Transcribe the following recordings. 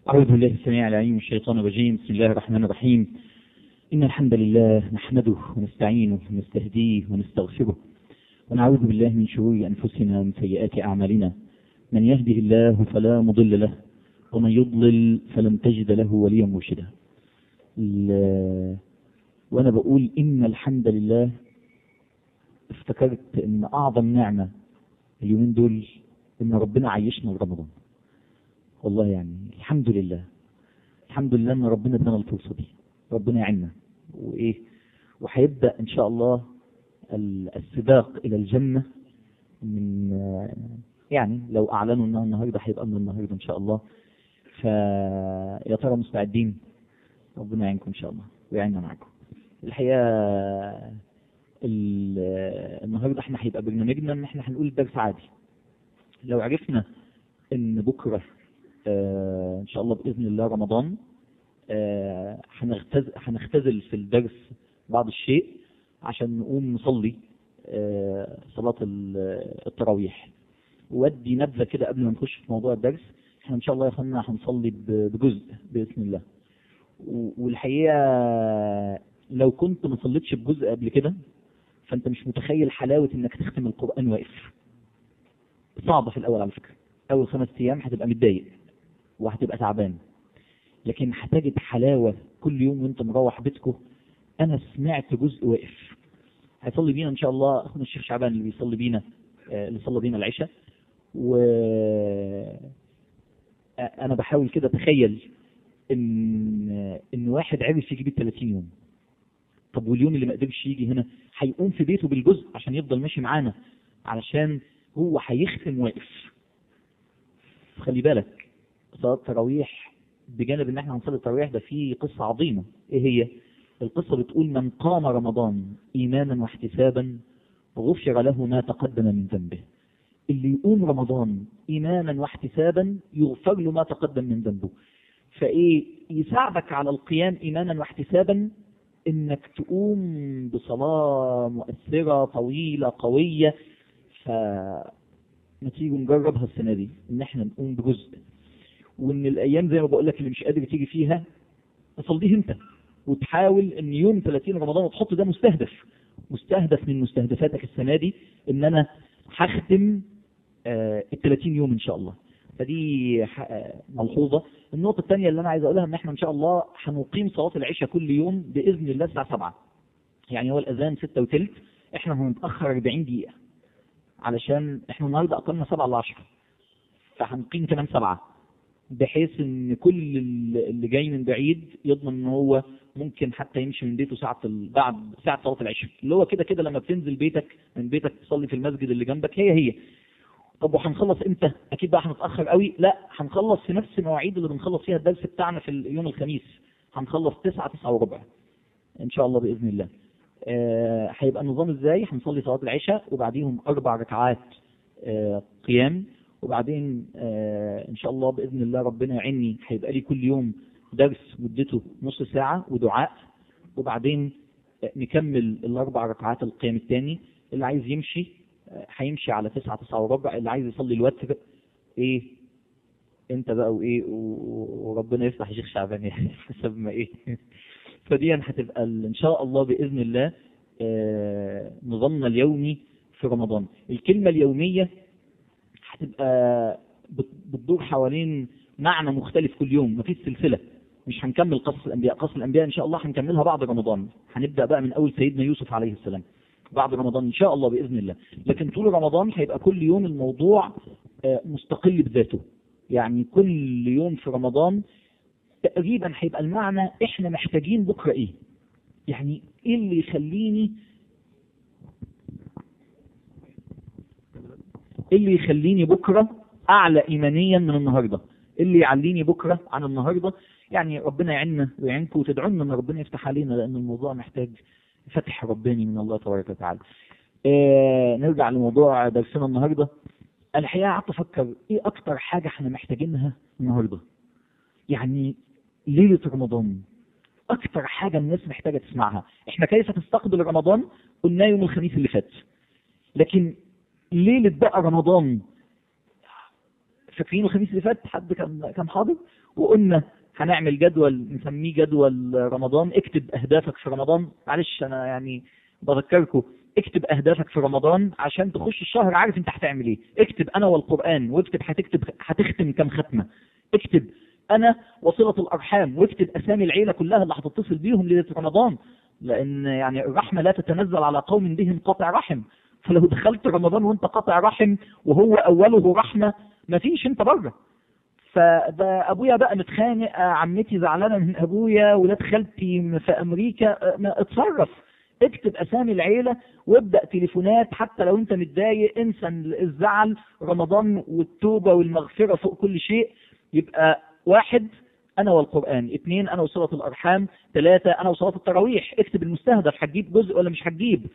أعوذ بالله السميع العليم من الشيطان الرجيم بسم الله الرحمن الرحيم إن الحمد لله نحمده ونستعينه ونستهديه ونستغفره ونعوذ بالله من شرور أنفسنا ومن سيئات أعمالنا من يهده الله فلا مضل له ومن يضلل فلن تجد له وليا مرشدا ال- وأنا بقول إن الحمد لله افتكرت إن أعظم نعمة اليومين دول إن ربنا عيشنا رمضان والله يعني الحمد لله الحمد لله ان ربنا ادانا الفرصه دي ربنا يعيننا وايه وهيبدا ان شاء الله ال- السباق الى الجنه من آه، يعني لو اعلنوا انها النهارده هيبقى من النهارده ان شاء الله فيا ترى مستعدين ربنا يعينكم ان شاء الله ويعيننا معاكم الحقيقه ال- النهارده احنا هيبقى برنامجنا ان احنا هنقول درس عادي لو عرفنا ان بكره آه ان شاء الله باذن الله رمضان آه هنختز- هنختزل في الدرس بعض الشيء عشان نقوم نصلي آه صلاه ال- التراويح ودي نبذه كده قبل ما نخش في موضوع الدرس احنا ان شاء الله يا اخوانا هنصلي ب- بجزء باذن الله و- والحقيقه لو كنت ما صليتش بجزء قبل كده فانت مش متخيل حلاوه انك تختم القران واقف صعبه في الاول على فكره اول خمس ايام هتبقى متضايق وهتبقى تعبان لكن هتجد حلاوه كل يوم وانت مروح بيتكم انا سمعت جزء واقف هيصلي بينا ان شاء الله اخونا الشيخ شعبان اللي بيصلي بينا آه، اللي صلى بينا العشاء و آه، انا بحاول كده اتخيل ان ان واحد عرف يجيب ال 30 يوم طب واليوم اللي ما قدرش يجي هنا هيقوم في بيته بالجزء عشان يفضل ماشي معانا علشان هو هيختم واقف خلي بالك صلاة التراويح بجانب ان احنا هنصلي التراويح ده في قصة عظيمة ايه هي القصة بتقول من قام رمضان ايمانا واحتسابا غفر له ما تقدم من ذنبه اللي يقوم رمضان ايمانا واحتسابا يغفر له ما تقدم من ذنبه فايه يساعدك على القيام ايمانا واحتسابا انك تقوم بصلاة مؤثرة طويلة قوية ف ما تيجي نجربها السنة دي ان احنا نقوم بجزء وان الايام زي ما بقول لك اللي مش قادر تيجي فيها تصليه انت وتحاول ان يوم 30 رمضان وتحط ده مستهدف مستهدف من مستهدفاتك السنة دي ان انا هختم آه، ال 30 يوم ان شاء الله فدي ح- آه، ملحوظة النقطة الثانية اللي انا عايز اقولها ان احنا ان شاء الله هنقيم صلاة العشاء كل يوم باذن الله الساعة 7 يعني هو الاذان 6 وثلث احنا هنتأخر 40 دقيقة علشان احنا النهارده اقمنا 7 ل 10 فهنقيم كمان سبعة بحيث ان كل اللي اللي جاي من بعيد يضمن ان هو ممكن حتى يمشي من بيته ساعة ال- بعد ساعة صلاة العشاء اللي هو كده كده لما بتنزل بيتك من بيتك تصلي في المسجد اللي جنبك هي هي طب وهنخلص امتى؟ اكيد بقى هنتاخر قوي لا هنخلص في نفس المواعيد اللي بنخلص فيها الدرس بتاعنا في ال- يوم الخميس هنخلص 9 9 وربع ان شاء الله باذن الله آه، هيبقى النظام ازاي هنصلي صلاه العشاء وبعديهم اربع ركعات آه، قيام وبعدين آه، ان شاء الله باذن الله ربنا يعيني هيبقى لي كل يوم درس مدته نص ساعه ودعاء وبعدين آه، نكمل الاربع ركعات القيام الثاني اللي عايز يمشي آه، هيمشي على تسعة تسعة وربع اللي عايز يصلي الوتر ايه انت بقى وايه و- وربنا يفتح شيخ شعبان يعني حسب ما ايه فدي هتبقى ال- ان شاء الله باذن الله آه، نظامنا اليومي في رمضان الكلمه اليوميه هتبقى بت- بتدور حوالين معنى مختلف كل يوم مفيش سلسله مش هنكمل قصص الانبياء قصص الانبياء ان شاء الله هنكملها بعد رمضان هنبدا بقى من اول سيدنا يوسف عليه السلام بعد رمضان ان شاء الله باذن الله لكن طول رمضان هيبقى كل يوم الموضوع آه، مستقل بذاته يعني كل يوم في رمضان تقريبا هيبقى المعنى احنا محتاجين بكره ايه يعني ايه اللي يخليني ايه اللي يخليني بكره اعلى ايمانيا من النهارده إيه اللي يعليني بكره عن النهارده يعني ربنا يعيننا ويعينكم وتدعونا ان ربنا يفتح علينا لان الموضوع محتاج فتح رباني من الله تبارك وتعالى آه نرجع لموضوع درسنا النهارده الحقيقه قعدت افكر ايه اكتر حاجه احنا محتاجينها النهارده يعني ليله رمضان اكتر حاجه الناس محتاجه تسمعها احنا كيف تستقبل رمضان قلنا يوم الخميس اللي فات لكن ليله بقى رمضان فاكرين الخميس اللي فات حد كان كان حاضر وقلنا هنعمل جدول نسميه جدول رمضان اكتب اهدافك في رمضان معلش انا يعني بذكركم اكتب اهدافك في رمضان عشان تخش الشهر عارف انت هتعمل ايه اكتب انا والقران واكتب هتكتب هتختم كام ختمه اكتب انا وصله الارحام واكتب اسامي العيله كلها اللي هتتصل بيهم ليله رمضان لان يعني الرحمه لا تتنزل على قوم بهم قطع رحم فلو دخلت رمضان وانت قاطع رحم وهو اوله رحمه مفيش انت بره فده ابويا بقى متخانق آه، عمتي زعلانه من ابويا ولاد خالتي في امريكا آه، ما اتصرف اكتب اسامي العيله وابدا تليفونات حتى لو انت متضايق انسى الزعل رمضان والتوبه والمغفره فوق كل شيء يبقى واحد انا والقران اثنين انا وصله الارحام ثلاثه انا وصلاه التراويح اكتب المستهدف هتجيب جزء ولا مش هتجيب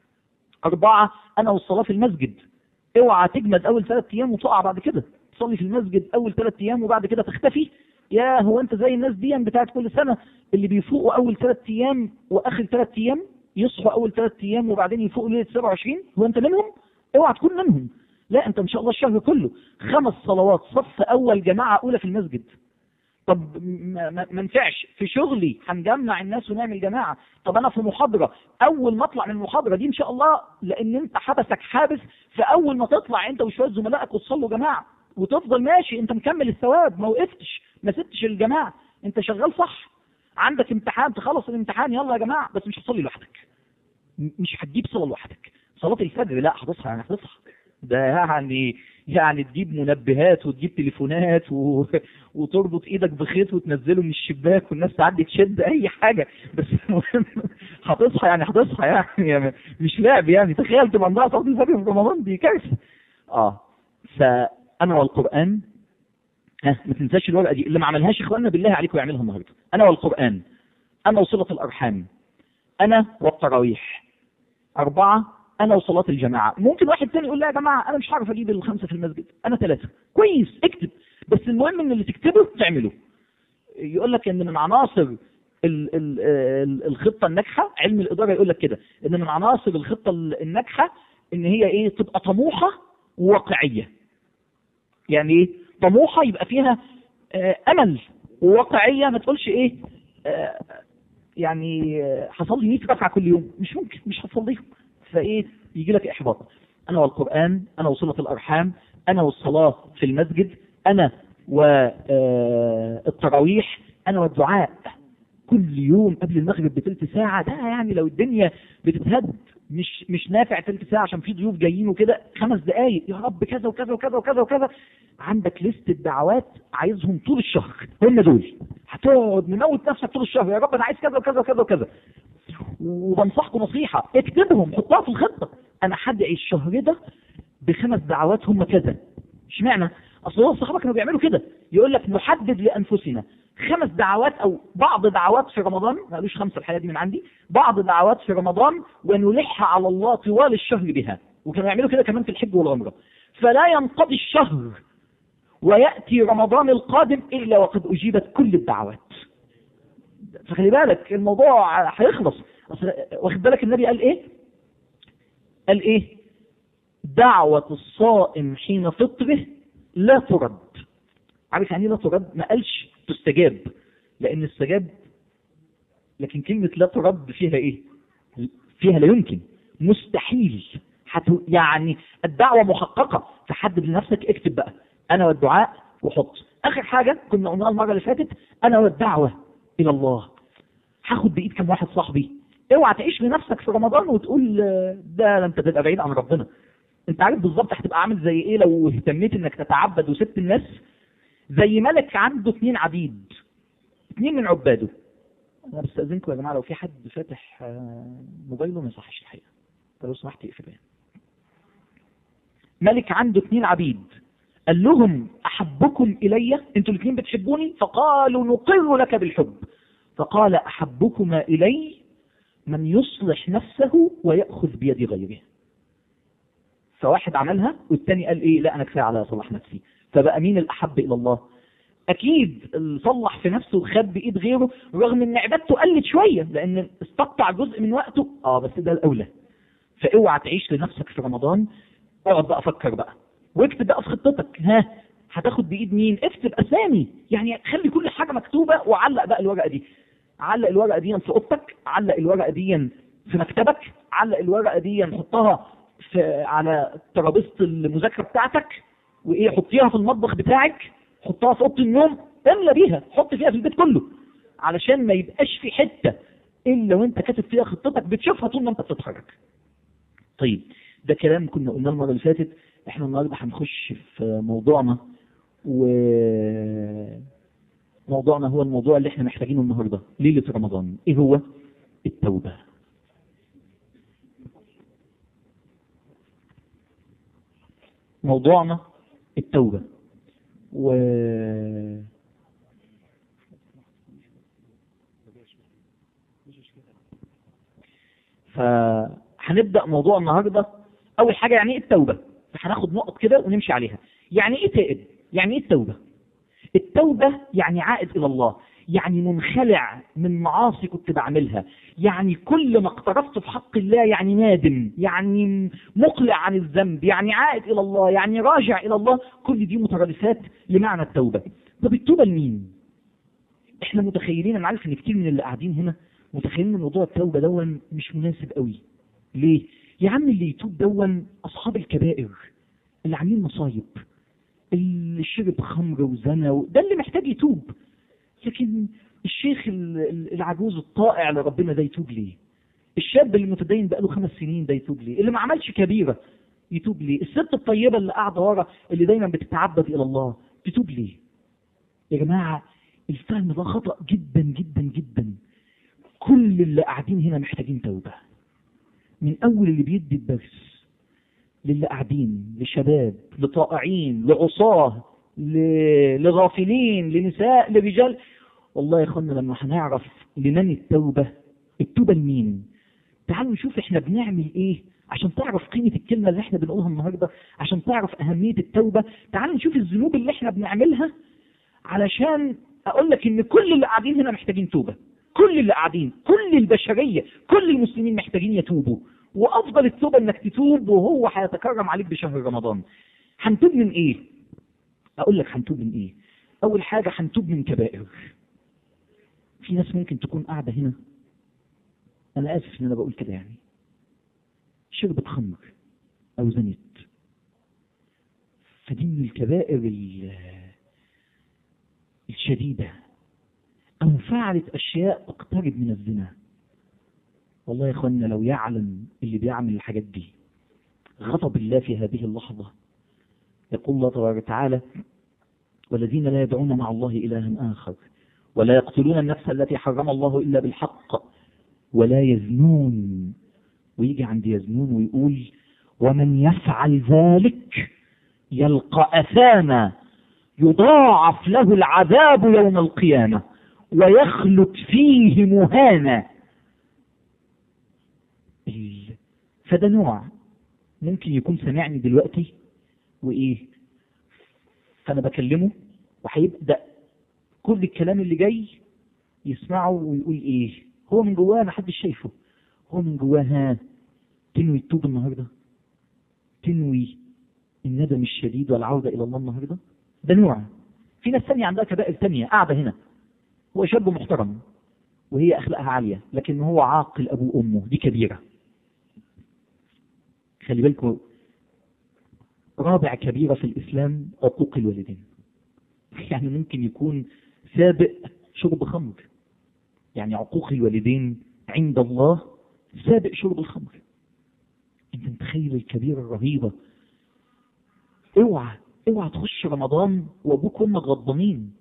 اربعه انا والصلاه في المسجد اوعى تجمد اول ثلاث ايام وتقع بعد كده تصلي في المسجد اول ثلاث ايام وبعد كده تختفي يا هو انت زي الناس دي بتاعت كل سنه اللي بيفوقوا اول ثلاث ايام واخر ثلاث ايام يصحوا اول ثلاث ايام وبعدين يفوقوا ليله 27 هو انت منهم؟ اوعى تكون منهم لا انت ان شاء الله الشهر كله خمس صلوات صف اول جماعه اولى في المسجد طب ما ما- ما ينفعش في شغلي هنجمع الناس ونعمل جماعه طب انا في محاضره اول ما اطلع من المحاضره دي ان شاء الله لان انت حبسك حابس فاول ما تطلع انت وشويه زملائك وتصلوا جماعه وتفضل ماشي انت مكمل الثواب ما وقفتش ما سبتش الجماعه انت شغال صح عندك امتحان تخلص الامتحان يلا يا جماعه بس مش هتصلي لوحدك م- مش هتجيب صلاه لوحدك صلاه الفجر لا هتصحى يعني هتصحى ده يعني يعني تجيب منبهات وتجيب تليفونات و... وتربط ايدك بخيط وتنزله من الشباك والناس تعدي تشد اي حاجه بس المهم هتصحى يعني هتصحى يعني, يعني مش لعب يعني تخيل تبقى مضيع صلاه الفجر في رمضان دي كارثه اه فانا والقران ها ما تنساش الورقه دي اللي ما عملهاش اخواننا بالله عليكم يعملها النهارده انا والقران انا وصله الارحام انا والتراويح اربعه انا وصلاه الجماعه ممكن واحد تاني يقول لا يا جماعه انا مش هعرف اجيب الخمسه في المسجد انا ثلاثه كويس اكتب بس المهم ان اللي تكتبه تعمله يقول لك ان من عناصر ال ال ال الخطه الناجحه علم الاداره يقول لك كده ان من عناصر الخطه الناجحه ان هي ايه تبقى طموحه وواقعيه يعني ايه طموحه يبقى فيها آه، امل وواقعيه ما تقولش ايه آه، يعني آه، هصلي 100 ركعه كل يوم مش ممكن مش هتصليهم فايه يجي لك احباط انا والقران انا وصله الارحام انا والصلاه في المسجد انا والتراويح انا والدعاء كل يوم قبل المغرب بثلث ساعه ده يعني لو الدنيا بتتهد مش مش نافع ثلث ساعه عشان في ضيوف جايين وكده خمس دقائق يا رب كذا وكذا وكذا وكذا وكذا عندك لست دعوات عايزهم طول الشهر هم دول هتقعد مموت نفسك طول الشهر يا رب انا عايز كذا وكذا وكذا وكذا وبنصحكم نصيحه اكتبهم حطها في الخطه انا هدعي الشهر ده بخمس دعوات هم كذا اشمعنى؟ اصل هو الصحابه كانوا بيعملوا كده يقول لك نحدد لانفسنا خمس دعوات او بعض دعوات في رمضان ما قالوش خمسه الحقيقه دي من عندي بعض دعوات في رمضان ونلح على الله طوال الشهر بها وكانوا يعملوا كده كمان في الحج والعمره فلا ينقضي الشهر وياتي رمضان القادم الا وقد اجيبت كل الدعوات فخلي بالك الموضوع هيخلص اصل واخد بالك النبي قال ايه؟ قال ايه؟ دعوة الصائم حين فطره لا ترد عارف يعني إيه لا ترد ما قالش تستجاب لان استجاب لكن كلمة لا ترد فيها ايه فيها لا يمكن مستحيل حتو يعني الدعوة محققة فحدد لنفسك اكتب بقى انا والدعاء وحط اخر حاجة كنا قلناها المرة اللي فاتت انا والدعوة الى الله هاخد بايد كم واحد صاحبي اوعى تعيش لنفسك في رمضان وتقول آه، ده انت تبقى بعيد عن ربنا انت عارف بالظبط هتبقى عامل زي ايه لو اهتميت انك تتعبد وسبت الناس زي ملك عنده اثنين عبيد اثنين من عباده انا بستاذنكم يا جماعه لو في حد فاتح آه، موبايله ما يصحش الحقيقه فلو سمحت اقفل ملك عنده اثنين عبيد قال لهم احبكم الي انتوا الاثنين بتحبوني فقالوا نقر لك بالحب فقال احبكما الي من يصلح نفسه وياخذ بيد غيره فواحد عملها والتاني قال ايه لا انا كفايه على صلاح نفسي فبقى مين الاحب الى الله اكيد اللي صلح في نفسه وخد بايد غيره رغم ان عبادته قلت شويه لان استقطع جزء من وقته اه بس ده الاولى فاوعى تعيش لنفسك في رمضان اقعد بقى فكر بقى واكتب بقى في خطتك ها هتاخد بايد مين اكتب اسامي يعني خلي كل حاجه مكتوبه وعلق بقى الورقه دي علق الورقه دي في اوضتك علق الورقه دي في مكتبك علق الورقه دي حطها في على ترابيزه المذاكره بتاعتك وايه حطيها في المطبخ بتاعك حطها في اوضه النوم املى بيها حط فيها في البيت كله علشان ما يبقاش في حته الا وانت كاتب فيها خطتك بتشوفها طول ما انت بتتحرك طيب ده كلام كنا قلناه المره اللي فاتت احنا النهارده هنخش في موضوعنا و موضوعنا هو الموضوع اللي احنا محتاجينه النهارده ليله رمضان ايه هو التوبه موضوعنا التوبه و فهنبدا موضوع النهارده اول حاجه يعني ايه التوبه فهناخد نقط كده ونمشي عليها يعني ايه تائب يعني ايه التوبه التوبه يعني عائد الى الله يعني منخلع من معاصي كنت بعملها يعني كل ما اقترفت في حق الله يعني نادم يعني مقلع عن الذنب يعني عائد الى الله يعني راجع الى الله كل دي مترادفات لمعنى التوبه طب التوبه لمين احنا متخيلين انا عارف ان كتير من اللي قاعدين هنا متخيلين ان موضوع التوبه دون مش مناسب قوي ليه يا عم اللي يتوب دون اصحاب الكبائر اللي عاملين مصايب اللي شرب خمر وزنا و... ده اللي محتاج يتوب لكن الشيخ العجوز الطائع لربنا ده يتوب ليه الشاب اللي متدين بقاله خمس سنين ده يتوب ليه اللي ما عملش كبيره يتوب ليه الست الطيبه اللي قاعده ورا اللي دايما بتتعبد الى الله تتوب ليه يا جماعه الفهم ده خطا جدا جدا جدا كل اللي قاعدين هنا محتاجين توبه من اول اللي بيدي الدرس للي قاعدين لشباب لطائعين لعصاه ل- لغافلين لنساء لرجال والله يا اخوانا لما هنعرف لمن التوبه التوبه لمين تعالوا نشوف احنا بنعمل ايه عشان تعرف قيمة الكلمة اللي احنا بنقولها النهاردة عشان تعرف أهمية التوبة تعالوا نشوف الذنوب اللي احنا بنعملها علشان أقول لك إن كل اللي قاعدين هنا محتاجين توبة كل اللي قاعدين كل البشرية كل المسلمين محتاجين يتوبوا وأفضل التوبة إنك تتوب وهو هيتكرم عليك بشهر رمضان هنتوب من إيه؟ أقول لك هنتوب من إيه؟ أول حاجة هنتوب من كبائر في ناس ممكن تكون قاعدة هنا أنا آسف إن أنا بقول كده يعني شربت خمر أو زنت فدي من الكبائر ال- الشديدة أو فعلت أشياء تقترب من الزنا والله يا إخوانا لو يعلم اللي بيعمل الحاجات دي غضب الله في هذه اللحظة يقول الله تبارك وتعالى والذين لا يدعون مع الله إلها آخر ولا يقتلون النفس التي حرم الله إلا بالحق ولا يزنون ويجي عند يزنون ويقول ومن يفعل ذلك يلقى أثاما يضاعف له العذاب يوم القيامة ويخلد فيه مهانا ال- فده نوع ممكن يكون سامعني دلوقتي وإيه فأنا بكلمه وهيبدأ كل الكلام اللي جاي يسمعه ويقول إيه هو من جواه محدش شايفه هو من جواه ها تنوي التوب النهارده تنوي الندم الشديد والعودة إلى الله النهارده ده نوع في ناس ثانية عندها كبائر ثانية قاعدة هنا هو شاب محترم وهي أخلاقها عالية لكن هو عاقل أبوه وأمه دي كبيرة خلي بالكم رابع كبيرة في الإسلام عقوق الوالدين يعني ممكن يكون سابق شرب خمر يعني عقوق الوالدين عند الله سابق شرب الخمر انت متخيل الكبيرة الرهيبة اوعى اوعى تخش رمضان وابوك وامك غضبانين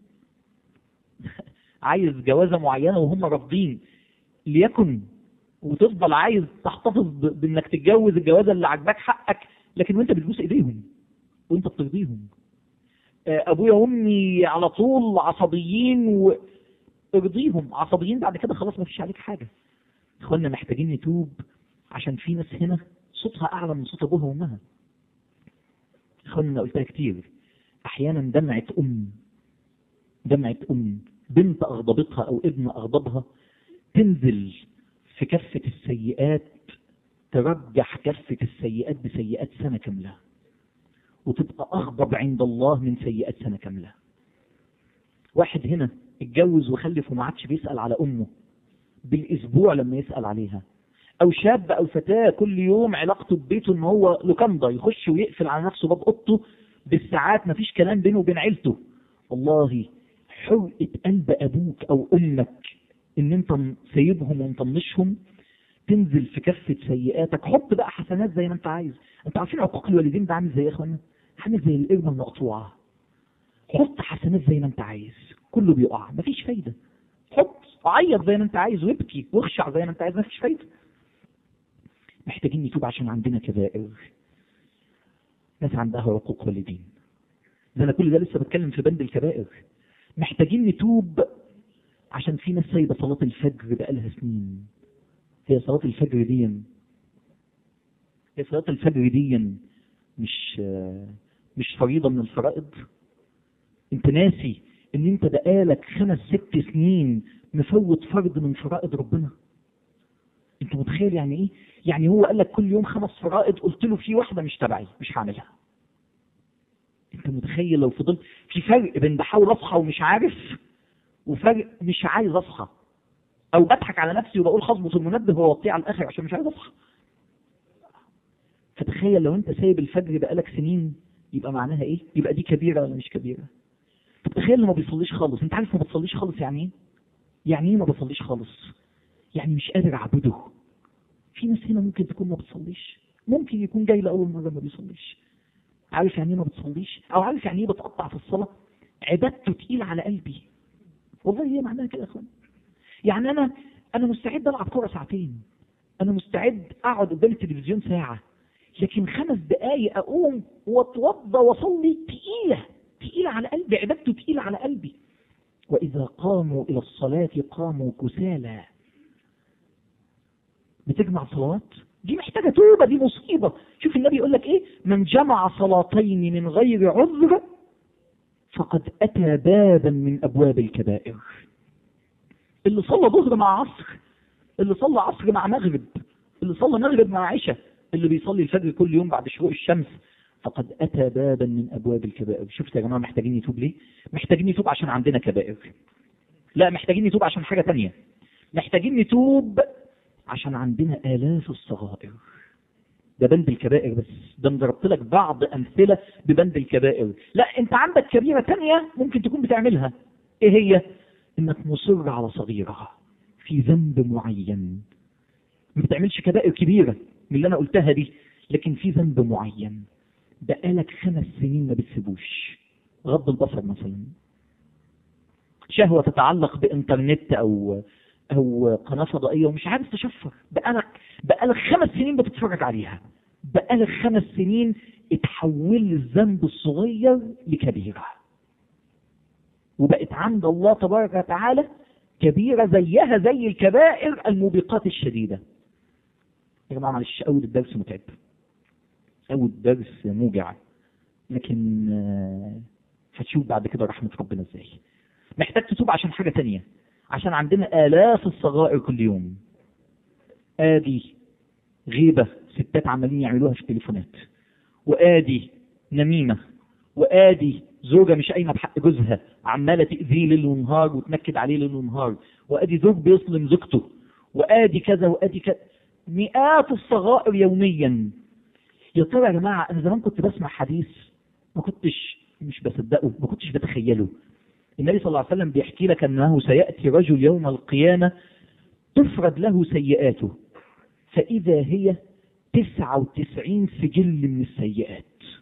عايز جوازة معينة وهم رافضين ليكن وتفضل عايز تحتفظ ب- بانك تتجوز الجوازة اللي عاجباك حقك لكن وانت بتبوس ايديهم وانت بترضيهم آه، ابويا وامي على طول عصبيين و... ارضيهم عصبيين بعد كده خلاص ما فيش عليك حاجة اخوانا محتاجين نتوب عشان في ناس هنا صوتها اعلى من صوت ابوها وامها اخوانا أنا قلتها كتير احيانا دمعة ام دمعة ام بنت اغضبتها او ابن اغضبها تنزل في كفة السيئات ترجح كفة السيئات بسيئات سنة كاملة وتبقى اغضب عند الله من سيئات سنه كامله واحد هنا اتجوز وخلف وما عادش بيسال على امه بالاسبوع لما يسال عليها او شاب او فتاه كل يوم علاقته ببيته ان هو لوكاندا يخش ويقفل على نفسه باب اوضته بالساعات مفيش كلام بينه وبين عيلته والله حرقة قلب ابوك او امك ان انت سايبهم ومطنشهم تنزل في كفة سيئاتك حط بقى حسنات زي ما انت عايز انت عارفين عقوق الوالدين ده عامل زي ايه يا اخوانا عامل زي القرمة المقطوعة حط حسنات زي ما انت عايز كله بيقع مفيش فايدة حط عيط زي ما انت عايز وابكي واخشع زي ما انت عايز مفيش فايدة محتاجين نتوب عشان عندنا كبائر ناس عندها عقوق والدين ده انا كل ده لسه بتكلم في بند الكبائر محتاجين نتوب عشان في ناس سايبه صلاه الفجر بقالها سنين هي صلاه الفجر دي هي صلاه الفجر دي مش مش فريضه من الفرائض انت ناسي ان انت بقالك خمس ست سنين مفوت فرض من فرائض ربنا انت متخيل يعني ايه يعني هو قال لك كل يوم خمس فرائض قلت له في واحده مش تبعي مش هعملها انت متخيل لو فضلت في فرق بين بحاول اصحى ومش عارف وفرق مش عايز اصحى او بضحك على نفسي وبقول خظبط المنبه واوطيه على الاخر عشان مش عايز اصحى فتخيل لو انت سايب الفجر بقالك سنين يبقى معناها ايه يبقى دي كبيره ولا مش كبيره طب تخيل اللي ما بيصليش خالص انت عارف ما بتصليش خالص يعني ايه يعني ايه ما بصليش خالص يعني مش قادر اعبده في ناس هنا ممكن تكون ما بتصليش ممكن يكون جاي لاول مره ما بيصليش عارف يعني ايه ما بتصليش او عارف يعني ايه بتقطع في الصلاه عبادته تقيله على قلبي والله هي معناها كده يا اخوان يعني انا انا مستعد العب كوره ساعتين انا مستعد اقعد قدام التلفزيون ساعه لكن خمس دقايق اقوم واتوضى واصلي تقيله تقيله على قلبي عبادته تقيله على قلبي واذا قاموا الى الصلاه قاموا كسالى بتجمع صلوات دي محتاجة توبة دي مصيبة شوف النبي يقول لك ايه من جمع صلاتين من غير عذر فقد أتى بابا من أبواب الكبائر اللي صلى ظهر مع عصر اللي صلى عصر مع مغرب اللي صلى مغرب مع عشاء اللي بيصلي الفجر كل يوم بعد شروق الشمس فقد أتى بابا من أبواب الكبائر شفت يا جماعة محتاجين نتوب ليه محتاجين نتوب عشان عندنا كبائر لا محتاجين نتوب عشان حاجة تانية محتاجين نتوب عشان عندنا آلاف الصغائر ده بند الكبائر بس ده ضربت لك بعض أمثلة ببند الكبائر لا أنت عندك كبيرة تانية ممكن تكون بتعملها إيه هي؟ إنك مصر على صغيرة في ذنب معين ما بتعملش كبائر كبيرة من اللي أنا قلتها دي لكن في ذنب معين بقالك خمس سنين ما بتسيبوش غض البصر مثلا شهوة تتعلق بإنترنت أو او قناه فضائيه ومش عارف تشفر بقالك بقالك خمس سنين بتتفرج عليها بقالك خمس سنين اتحول الذنب الصغير لكبيره وبقت عند الله تبارك وتعالى كبيره زيها زي الكبائر الموبقات الشديده يا جماعه معلش اول الدرس متعب اول الدرس موجع لكن هتشوف بعد كده رحمه ربنا ازاي محتاج تتوب عشان حاجه تانية عشان عندنا آلاف الصغائر كل يوم آدي غيبة ستات عمالين يعملوها في التليفونات وآدي نميمة وآدي زوجة مش قايمة بحق جوزها عمالة تأذيه ليل ونهار وتنكد عليه ليل ونهار وآدي زوج بيظلم زوجته وآدي كذا وآدي كذا مئات الصغائر يوميا يا ترى يا جماعة أنا زمان كنت بسمع حديث ما كنتش مش بصدقه ما كنتش بتخيله النبي صلى الله عليه وسلم بيحكي لك أنه سيأتي رجل يوم القيامة تفرد له سيئاته فإذا هي تسعة وتسعين سجل من السيئات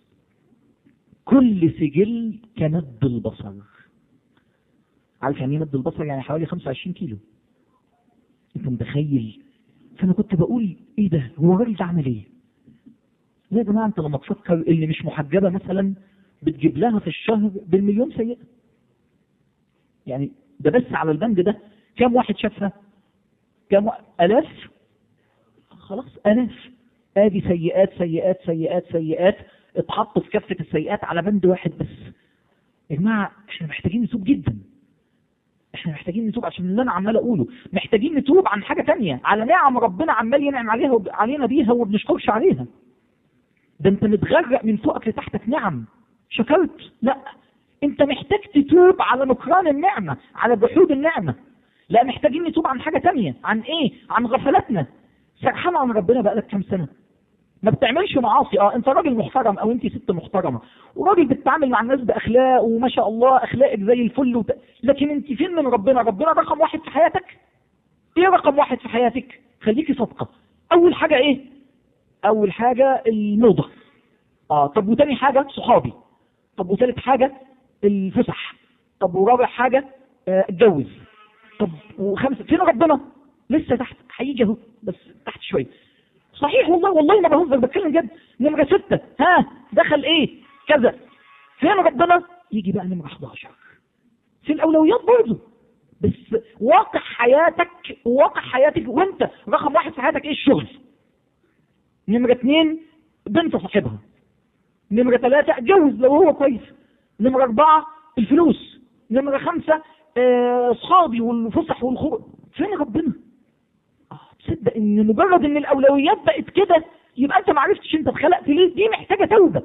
كل سجل كمد البصر عارف يعني ايه مد البصر يعني حوالي 25 كيلو انت متخيل فانا كنت بقول ايه ده هو الراجل ده عمل ايه يا جماعه انت لما تفكر اللي مش محجبه مثلا بتجيب لها في الشهر بالمليون سيئه يعني ده بس على البند ده كم واحد شافها كم و... الاف خلاص الاف ادي سيئات سيئات سيئات سيئات اتحطوا في كفه السيئات على بند واحد بس يا جماعه احنا محتاجين نتوب جدا احنا محتاجين نتوب عشان اللي انا عمال اقوله محتاجين نتوب عن حاجه تانية على نعم ربنا عمال ينعم عليها وب... علينا بيها وما بنشكرش عليها ده انت متغرق من فوقك لتحتك نعم شكرت لا انت محتاج تتوب على نكران النعمة على جحود النعمة لا محتاجين نتوب عن حاجة تانية عن ايه عن غفلتنا سرحان عن ربنا بقالك كام سنة ما بتعملش معاصي اه انت راجل محترم او انت ست محترمه وراجل بتتعامل مع الناس باخلاق وما شاء الله اخلاقك زي الفل وت... لكن انت فين من ربنا ربنا رقم واحد في حياتك ايه رقم واحد في حياتك خليكي صادقه اول حاجه ايه اول حاجه الموضه اه طب وتاني حاجه صحابي طب وثالث حاجه الفسح طب ورابع حاجه آه، اتجوز طب وخمسه فين ربنا لسه تحت هيجي اهو بس تحت شويه صحيح والله والله ما بهزر بتكلم جد نمرة ستة ها دخل ايه كذا فين ربنا يجي بقى نمرة 11 في الأولويات برضه بس واقع حياتك واقع حياتك وانت رقم واحد في حياتك ايه الشغل نمرة اتنين بنت صاحبها نمرة ثلاثة اتجوز لو هو كويس نمرة أربعة الفلوس نمرة خمسة آه، أصحابي والفسح والخروج فين ربنا؟ آه، تصدق ان مجرد ان الاولويات بقت كده يبقى انت ما عرفتش انت اتخلقت ليه دي محتاجه توبه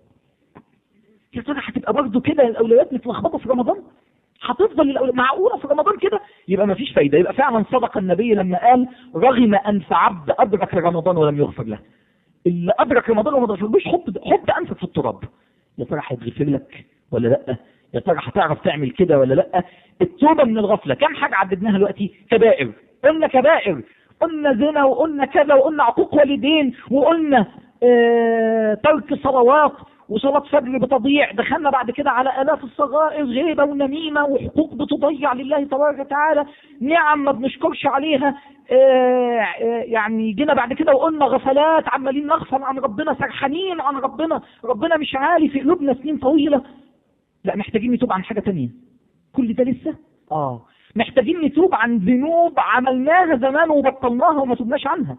يا ترى هتبقى برضه كده الاولويات متلخبطه في رمضان هتفضل الأول... معقوله في رمضان كده يبقى ما فيش فايده يبقى فعلا صدق النبي لما قال رغم انف عبد ادرك رمضان ولم يغفر له اللي ادرك رمضان وما غفرلوش حط حط انفك في التراب يا ترى هيتغفر لك ولا لا يا ترى هتعرف تعمل كده ولا لا التوبه من الغفله كم حاجه عددناها دلوقتي كبائر قلنا كبائر قلنا زنا وقلنا كذا وقلنا عقوق والدين وقلنا آه ترك صلوات وصلاة فجر بتضيع دخلنا بعد كده على آلاف الصغائر غيبة ونميمة وحقوق بتضيع لله تبارك وتعالى نعم ما بنشكرش عليها آه آه يعني جينا بعد كده وقلنا غفلات عمالين نغفل عن ربنا سرحانين عن ربنا ربنا مش عالي في قلوبنا سنين طويلة لا محتاجين نتوب عن حاجة تانية كل ده لسه اه محتاجين نتوب عن ذنوب عملناها زمان وبطلناها وما تبناش عنها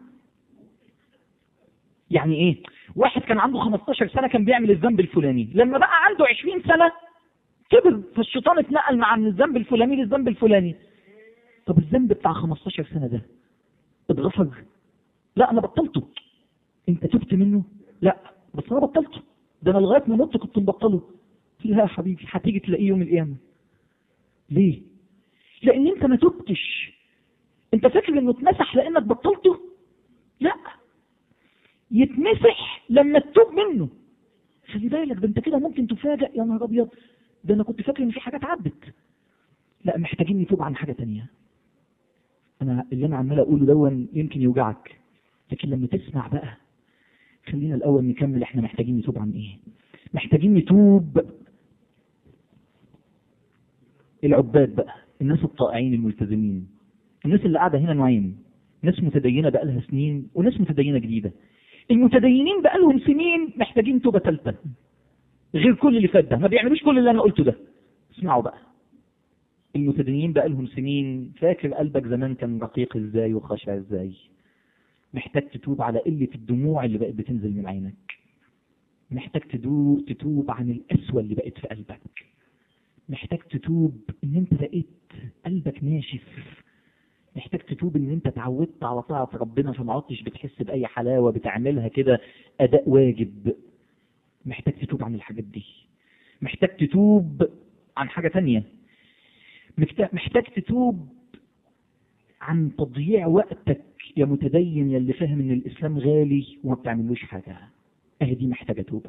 يعني ايه واحد كان عنده 15 سنة كان بيعمل الذنب الفلاني لما بقى عنده 20 سنة كبر فالشيطان اتنقل مع من الذنب الفلاني للذنب الفلاني طب الذنب بتاع 15 سنة ده اتغفر لا انا بطلته انت تبت منه لا بس انا بطلته ده انا لغايه ما مت كنت مبطله لا يا حبيبي هتيجي تلاقيه يوم القيامه ليه لان انت ما تبتش انت فاكر انه اتمسح لانك بطلته لا يتمسح لما تتوب منه خلي بالك ده انت كده ممكن تفاجئ يا نهار ابيض ده انا كنت فاكر ان في حاجات عدت لا محتاجين نتوب عن حاجه تانية انا اللي انا عمال اقوله دون يمكن يوجعك لكن لما تسمع بقى خلينا الاول نكمل احنا محتاجين نتوب عن ايه محتاجين نتوب العباد بقى الناس الطائعين الملتزمين الناس اللي قاعده هنا نوعين ناس متدينه بقى لها سنين وناس متدينه جديده المتدينين بقى لهم سنين محتاجين توبه ثالثه غير كل اللي فات ده ما بيعملوش كل اللي انا قلته ده اسمعوا بقى المتدينين بقى لهم سنين فاكر قلبك زمان كان رقيق ازاي وخاشع ازاي محتاج تتوب على قله الدموع اللي بقت بتنزل من عينك محتاج تدو تتوب عن القسوه اللي بقت في قلبك محتاج تتوب ان انت بقيت قلبك ناشف محتاج تتوب ان انت اتعودت على طاعة ربنا فما عدتش بتحس بأي حلاوة بتعملها كده أداء واجب محتاج تتوب عن الحاجات دي محتاج تتوب عن حاجة تانية محتاج محتاج تتوب عن تضييع وقتك يا متدين يا اللي فاهم ان الاسلام غالي وما بتعملوش حاجة اهي دي محتاجة توبة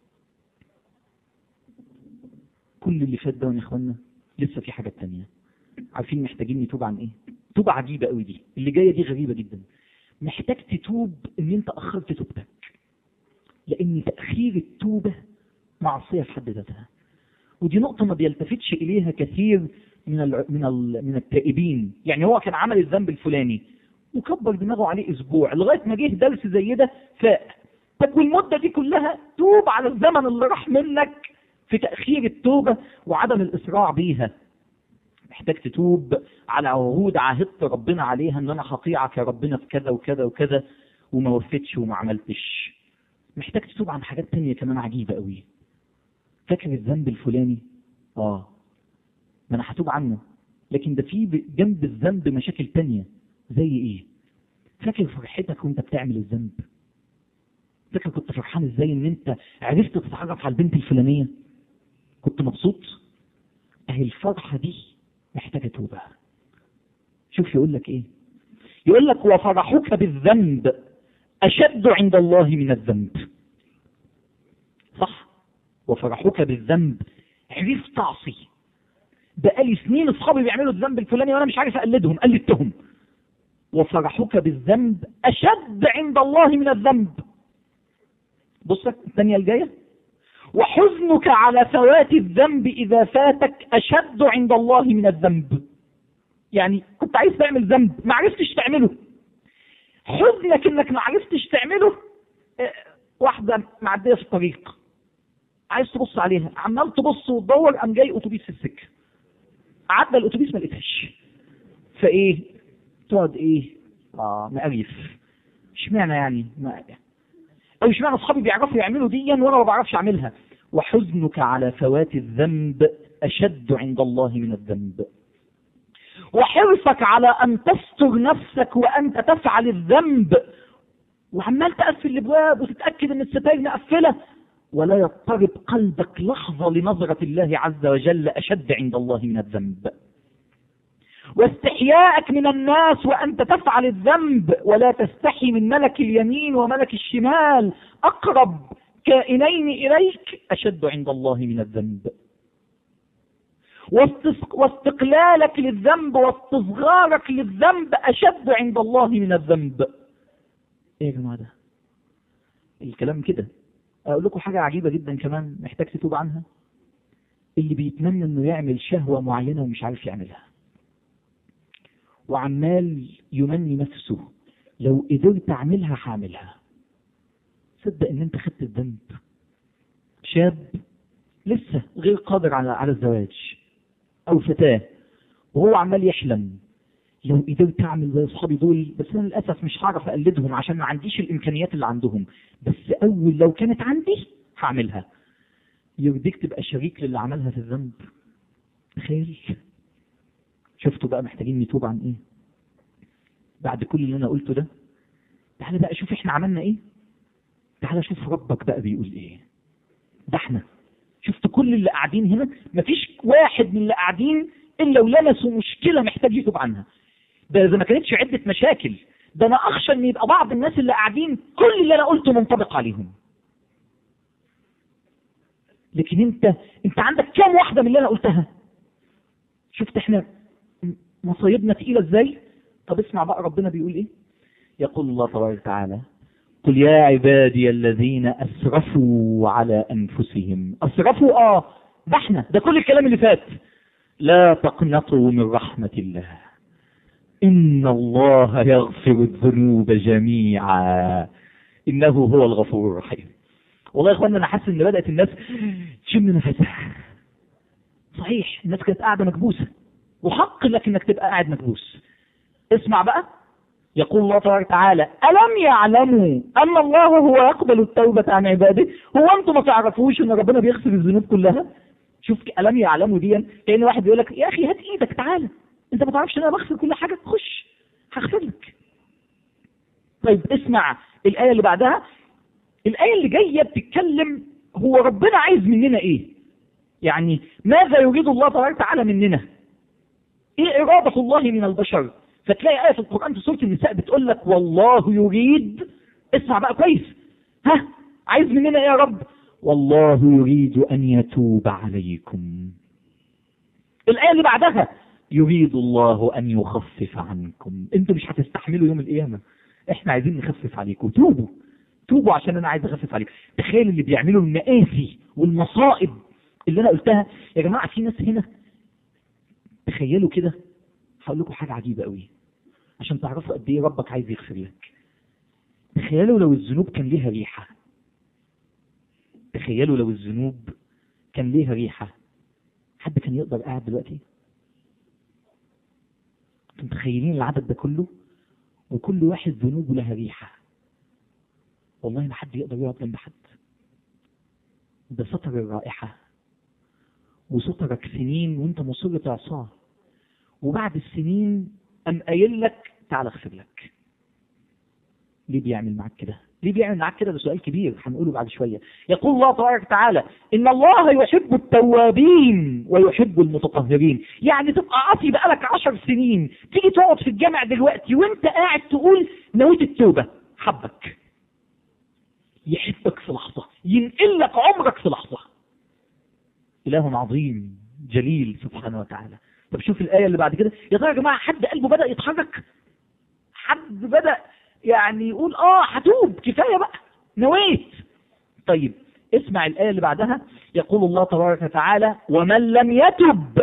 كل اللي فات ده يا اخوانا لسه في حاجات تانية عارفين محتاجين نتوب عن ايه توبة عجيبة قوي دي اللي جاية دي غريبة جدا محتاج تتوب ان انت اخرت توبتك لان تأخير التوبة معصية في حد ذاتها ودي نقطة ما بيلتفتش اليها كثير من ال من ال من التائبين يعني هو كان عمل الذنب الفلاني وكبر دماغه عليه اسبوع لغايه ما جه درس زي ده فاق طب والمده دي كلها توب على الزمن اللي راح منك في تاخير التوبه وعدم الاسراع بيها محتاج تتوب على عهود عاهدت ربنا عليها ان انا هطيعك يا ربنا في كذا وكذا وكذا وما وفيتش وما عملتش محتاج تتوب عن حاجات تانية كمان عجيبة قوي فاكر الذنب الفلاني اه ما انا هتوب عنه لكن ده في جنب الذنب مشاكل تانية زي ايه فاكر فرحتك وانت بتعمل الذنب فاكر كنت فرحان ازاي ان انت عرفت تتعرف على البنت الفلانيه كنت مبسوط اهي الفرحه دي محتاجه توبه شوف يقول لك ايه يقول لك وفرحك بالذنب اشد عند الله من الذنب صح وفرحك بالذنب عرفت تعصي بقالي سنين اصحابي بيعملوا الذنب الفلاني وانا مش عارف اقلدهم قلدتهم وفرحك بالذنب اشد عند الله من الذنب بص الثانيه الجايه وحزنك على فوات الذنب اذا فاتك اشد عند الله من الذنب يعني كنت عايز تعمل ذنب ما عرفتش تعمله حزنك انك ما عرفتش تعمله اه، واحده معديه في الطريق عايز تبص عليها عمال تبص وتدور قام جاي اتوبيس في السكه عدى الاتوبيس ما لقيتهاش فايه تقعد ايه اه مقريف اشمعنى يعني ما او اشمعنى اصحابي بيعرفوا يعملوا ديا وانا ما بعرفش اعملها وحزنك على فوات الذنب اشد عند الله من الذنب وحرصك على ان تستر نفسك وانت تفعل الذنب وعمال تقفل الابواب وتتاكد ان الستاير مقفله ولا يضطرب قلبك لحظه لنظره الله عز وجل اشد عند الله من الذنب واستحياءك من الناس وانت تفعل الذنب ولا تستحي من ملك اليمين وملك الشمال اقرب كائنين اليك اشد عند الله من الذنب واستس- واستقلالك للذنب واستصغارك للذنب اشد عند الله من الذنب ايه يا جماعه ده الكلام كده اقول لكم حاجه عجيبه جدا كمان محتاج تتوب عنها اللي بيتمنى انه يعمل شهوه معينه ومش عارف يعملها وعمال يمني نفسه لو قدرت اعملها هعملها صدق ان انت خدت الذنب شاب لسه غير قادر على على الزواج او فتاه وهو عمال يحلم لو قدرت اعمل زي اصحابي دول بس انا للاسف مش هعرف اقلدهم عشان ما عنديش الامكانيات اللي عندهم بس اول لو كانت عندي هعملها يرضيك تبقى شريك للي عملها في الذنب تخيل شفتوا بقى محتاجين نتوب عن ايه بعد كل اللي انا قلته ده تعالى بقى شوف احنا عملنا ايه تعالى شوف ربك بقى بيقول ايه ده احنا شفت كل اللي قاعدين هنا مفيش واحد من اللي قاعدين الا ولمسوا مشكله محتاج يتوب عنها ده اذا ما كانتش عده مشاكل ده انا اخشى ان يبقى بعض الناس اللي قاعدين كل اللي انا قلته منطبق عليهم لكن انت انت عندك كام واحده من اللي انا قلتها شفت احنا م- مصايبنا تقيله ازاي طب اسمع بقى ربنا بيقول ايه يقول الله تبارك وتعالى قل يا عبادي الذين اسرفوا على انفسهم اسرفوا اه ده احنا ده كل الكلام اللي فات لا تقنطوا من رحمه الله ان الله يغفر الذنوب جميعا انه هو الغفور الرحيم والله يا اخوانا انا حاسس ان بدات الناس تشم نفسها صحيح الناس كانت قاعده مكبوسه وحق لك انك تبقى قاعد مكبوس اسمع بقى يقول الله تبارك وتعالى ألم يعلموا أن الله هو يقبل التوبة عن عباده هو أنتم ما تعرفوش أن ربنا بيغفر الذنوب كلها شوف ألم يعلموا دي كأن واحد بيقول لك يا أخي هات إيدك تعالى أنت ما تعرفش أن أنا بغفر كل حاجة خش هغفر لك طيب اسمع الآية اللي بعدها الآية اللي جاية بتتكلم هو ربنا عايز مننا إيه يعني ماذا يريد الله تبارك وتعالى مننا ايه إرادة الله من البشر فتلاقي آية في القرآن في سورة النساء بتقول لك والله يريد اسمع بقى كويس ها عايز مننا ايه يا رب والله يريد أن يتوب عليكم الآية اللي بعدها يريد الله أن يخفف عنكم انتوا مش هتستحملوا يوم القيامة احنا عايزين نخفف عليكم توبوا توبوا عشان انا عايز اخفف عليكم تخيل اللي بيعملوا المآسي والمصائب اللي انا قلتها يا جماعة في ناس هنا تخيلوا كده هقول لكم حاجة عجيبة قوي عشان تعرفوا قد ايه ربك عايز يغفر لك تخيلوا لو الذنوب كان ليها ريحة تخيلوا لو الذنوب كان ليها ريحة حد كان يقدر قاعد دلوقتي انتوا متخيلين العدد ده كله وكل واحد ذنوبه لها ريحة والله ما حد يقدر يقعد جنب حد ده سطر الرائحة وسطرك سنين وانت مصر تعصاه وبعد السنين قام قايل لك تعالى اغفر لك ليه بيعمل معاك كده ليه بيعمل معاك كده ده سؤال كبير هنقوله بعد شوية يقول الله تبارك وتعالى إن الله يحب التوابين ويحب المتطهرين يعني تبقى عاصي بقالك عشر سنين تيجي تقعد في الجامع دلوقتي وانت قاعد تقول نويت التوبة حبك يحبك في لحظة ينقل لك عمرك في لحظة إله عظيم جليل سبحانه وتعالى طب شوف الآية اللي بعد كده يا ترى يا جماعة حد قلبه بدأ يتحرك حد بدأ يعني يقول اه هتوب كفاية بقى نويت طيب اسمع الآية اللي بعدها يقول الله تبارك وتعالى ومن لم يتب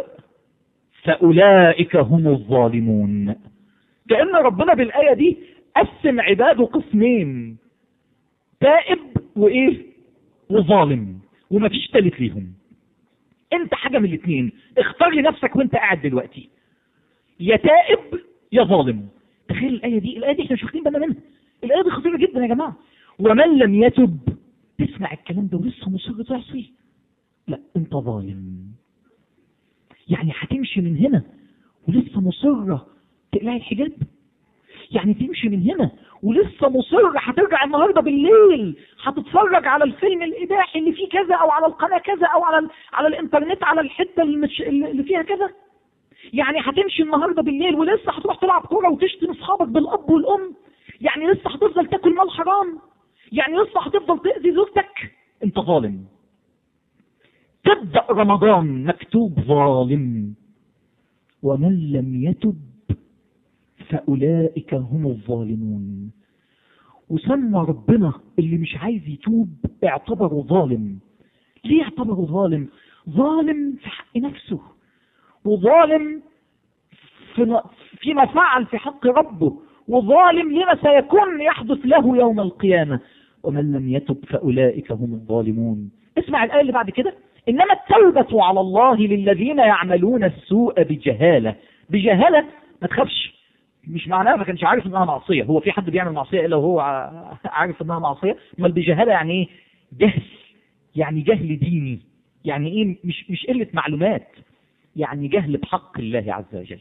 فأولئك هم الظالمون كأن ربنا بالآية دي قسم عباده قسمين تائب وإيه وظالم ومفيش تالت ليهم انت حاجة من الاثنين اختار لنفسك وانت قاعد دلوقتي يا تائب يا ظالم تخيل الآية دي الآية دي احنا مش واخدين بالنا منها الآية دي خطيرة جدا يا جماعة ومن لم يتب تسمع الكلام ده ولسه مصر تعصي لا انت ظالم يعني هتمشي من هنا ولسه مصرة تقلعي الحجاب يعني تمشي من هنا ولسه مصر هترجع النهارده بالليل هتتفرج على الفيلم الاباحي اللي فيه كذا او على القناه كذا او على ال... على الانترنت على الحته المش... اللي فيها كذا يعني هتمشي النهارده بالليل ولسه هتروح تلعب كوره وتشتم اصحابك بالاب والام يعني لسه هتفضل تاكل مال حرام يعني لسه هتفضل تاذي زوجتك انت ظالم تبدا رمضان مكتوب ظالم ومن لم يتب فأولئك هم الظالمون وسمى ربنا اللي مش عايز يتوب اعتبره ظالم ليه اعتبره ظالم ظالم في حق نفسه وظالم في فيما فعل في حق ربه وظالم لما سيكون يحدث له يوم القيامة ومن لم يتب فأولئك هم الظالمون اسمع الآية اللي بعد كده إنما التوبة على الله للذين يعملون السوء بجهالة بجهالة ما تخافش مش معناها ما كانش عارف انها معصيه هو في حد بيعمل معصيه الا وهو عارف انها معصيه امال بجهاله يعني ايه جهل يعني جهل ديني يعني ايه مش مش قله معلومات يعني جهل بحق الله عز وجل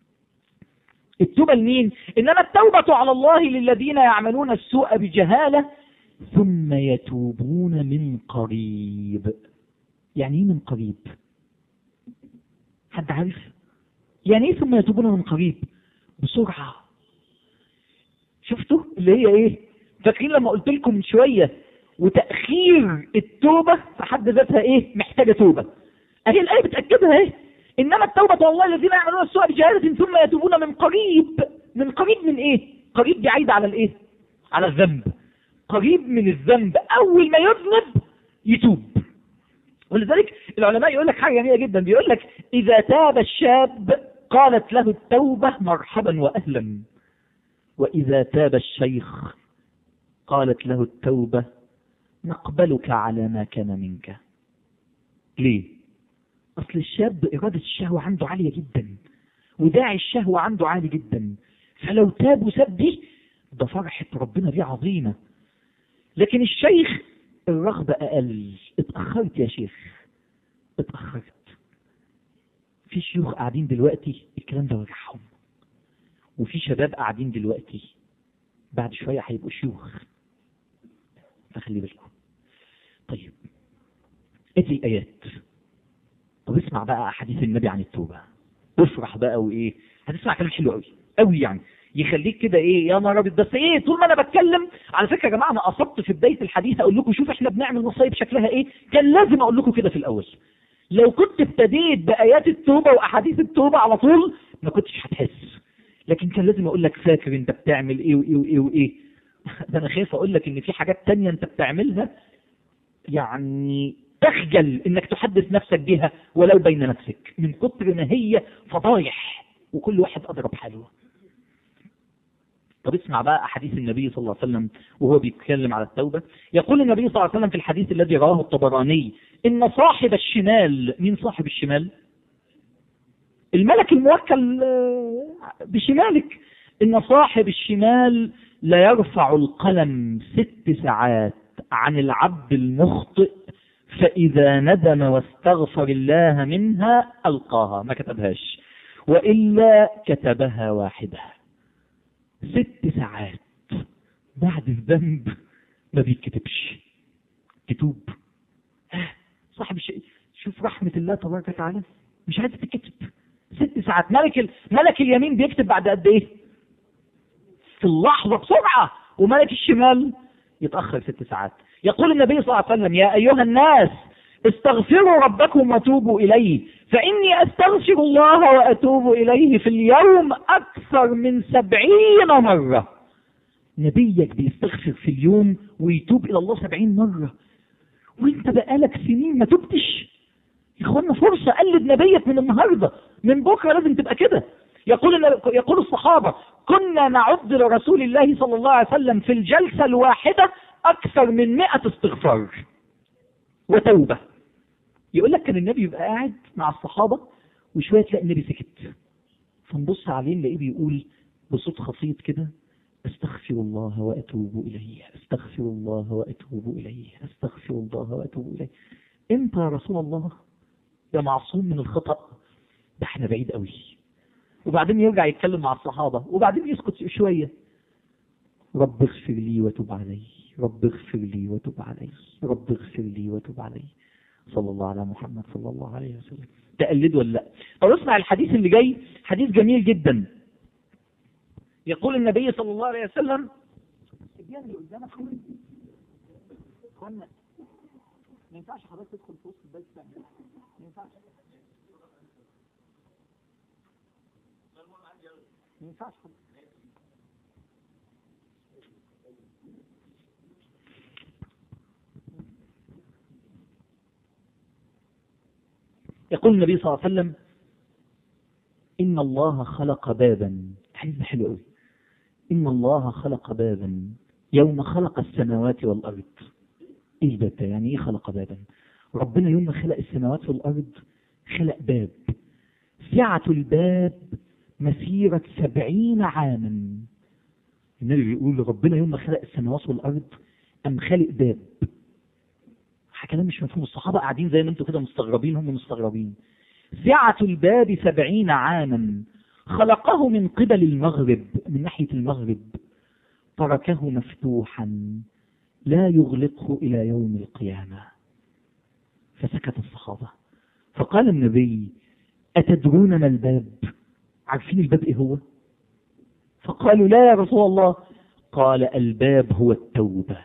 التوبه لمين انما التوبه على الله للذين يعملون السوء بجهاله ثم يتوبون من قريب يعني ايه من قريب حد عارف يعني ايه ثم يتوبون من قريب بسرعة شفتوا اللي هي ايه فاكرين لما قلت لكم من شوية وتأخير التوبة في حد ذاتها ايه محتاجة توبة اهي الآية بتأكدها ايه انما التوبة والله الذين يعملون السوء بجهالة ثم يتوبون من قريب من قريب من ايه قريب دي عايدة على الايه على الذنب قريب من الذنب اول ما يذنب يتوب ولذلك العلماء يقول لك حاجة جميلة جدا بيقول لك اذا تاب الشاب قالت له التوبة مرحبا وأهلا وإذا تاب الشيخ قالت له التوبة نقبلك على ما كان منك ليه أصل الشاب إرادة الشهوة عنده عالية جدا وداعي الشهوة عنده عالي جدا فلو تاب وساب دي ده فرحة ربنا دي عظيمة لكن الشيخ الرغبة أقل اتأخرت يا شيخ اتأخرت في شيوخ قاعدين دلوقتي الكلام ده وجعهم وفي شباب قاعدين دلوقتي بعد شوية هيبقوا شيوخ فخلي بالكم طيب ادي الآيات طب اسمع بقى أحاديث النبي عن التوبة وافرح بقى وإيه هتسمع كلام حلو قوي قوي يعني يخليك كده ايه يا نهار ابيض بس ايه طول ما انا بتكلم على فكره يا جماعه انا قصدت في بدايه الحديث اقول لكم شوف احنا بنعمل مصايب شكلها ايه كان لازم اقول لكم كده في الاول لو كنت ابتديت بآيات التوبة وأحاديث التوبة على طول ما كنتش هتحس لكن كان لازم أقول لك فاكر أنت بتعمل إيه وإيه وإيه وإيه ده أنا خايف أقول لك إن في حاجات تانية أنت بتعملها يعني تخجل إنك تحدث نفسك بها ولو بين نفسك من كتر ما هي فضايح وكل واحد أضرب حاله طب اسمع بقى أحاديث النبي صلى الله عليه وسلم وهو بيتكلم على التوبة يقول النبي صلى الله عليه وسلم في الحديث الذي رواه الطبراني إن صاحب الشمال مين صاحب الشمال الملك الموكل بشمالك إن صاحب الشمال لا يرفع القلم ست ساعات عن العبد المخطئ فإذا ندم واستغفر الله منها ألقاها ما كتبهاش وإلا كتبها واحدة ست ساعات بعد الذنب ما بيتكتبش تتوب آه، صاحب الشيء شوف رحمة الله تبارك وتعالى مش عايز تكتب ست ساعات ملك ال... ملك اليمين بيكتب بعد قد ايه في اللحظة بسرعة وملك الشمال يتأخر ست ساعات يقول النبي صلى الله عليه وسلم يا أيها الناس استغفروا ربكم وتوبوا إليه فإني أستغفر الله وأتوب إليه في اليوم أكثر من سبعين مرة نبيك بيستغفر في اليوم ويتوب إلى الله سبعين مرة وانت بقالك سنين ما تبتش يا اخوانا فرصة قلد نبيك من النهاردة من بكرة لازم تبقى كده يقول النبي- يقول الصحابة كنا نعد لرسول الله صلى الله عليه وسلم في الجلسة الواحدة أكثر من مئة استغفار وتوبة يقول لك كان النبي يبقى قاعد مع الصحابة وشوية تلاقي النبي سكت فنبص عليه نلاقيه بيقول بصوت خفيض كده استغفر الله واتوب اليه استغفر الله واتوب اليه استغفر الله واتوب اليه انت يا رسول الله يا معصوم من الخطا ده احنا بعيد قوي وبعدين يرجع يتكلم مع الصحابه وبعدين يسكت شويه رب اغفر لي وتب علي رب اغفر لي وتب علي رب اغفر لي وتب علي صلى الله على محمد صلى الله عليه وسلم تقلد ولا لا طب اسمع الحديث اللي جاي حديث جميل جدا يقول النبي صلى الله عليه وسلم الصبيان اللي قدامك دول اخوانا ما ينفعش حضرتك تدخل في وسط البيت تعمل ما ينفعش ما ينفعش حضرتك. يقول النبي صلى الله عليه وسلم إن الله خلق بابا حديث حلو قوي إن الله خلق بابا يوم خلق السماوات والأرض إيه الباب ده يعني إيه خلق بابا ربنا يوم ما خلق السماوات والأرض خلق باب سعة الباب مسيرة سبعين عاما النبي بيقول ربنا يوم ما خلق السماوات والأرض أم خلق باب كلام مش مفهوم الصحابة قاعدين زي ما انتوا كده مستغربين هم مستغربين سعة الباب سبعين عاما خلقه من قبل المغرب من ناحية المغرب تركه مفتوحا لا يغلقه إلى يوم القيامة فسكت الصحابة فقال النبي أتدرون ما الباب عارفين الباب إيه هو فقالوا لا يا رسول الله قال الباب هو التوبة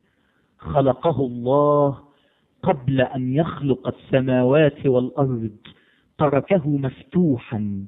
خلقه الله قبل أن يخلق السماوات والأرض تركه مفتوحا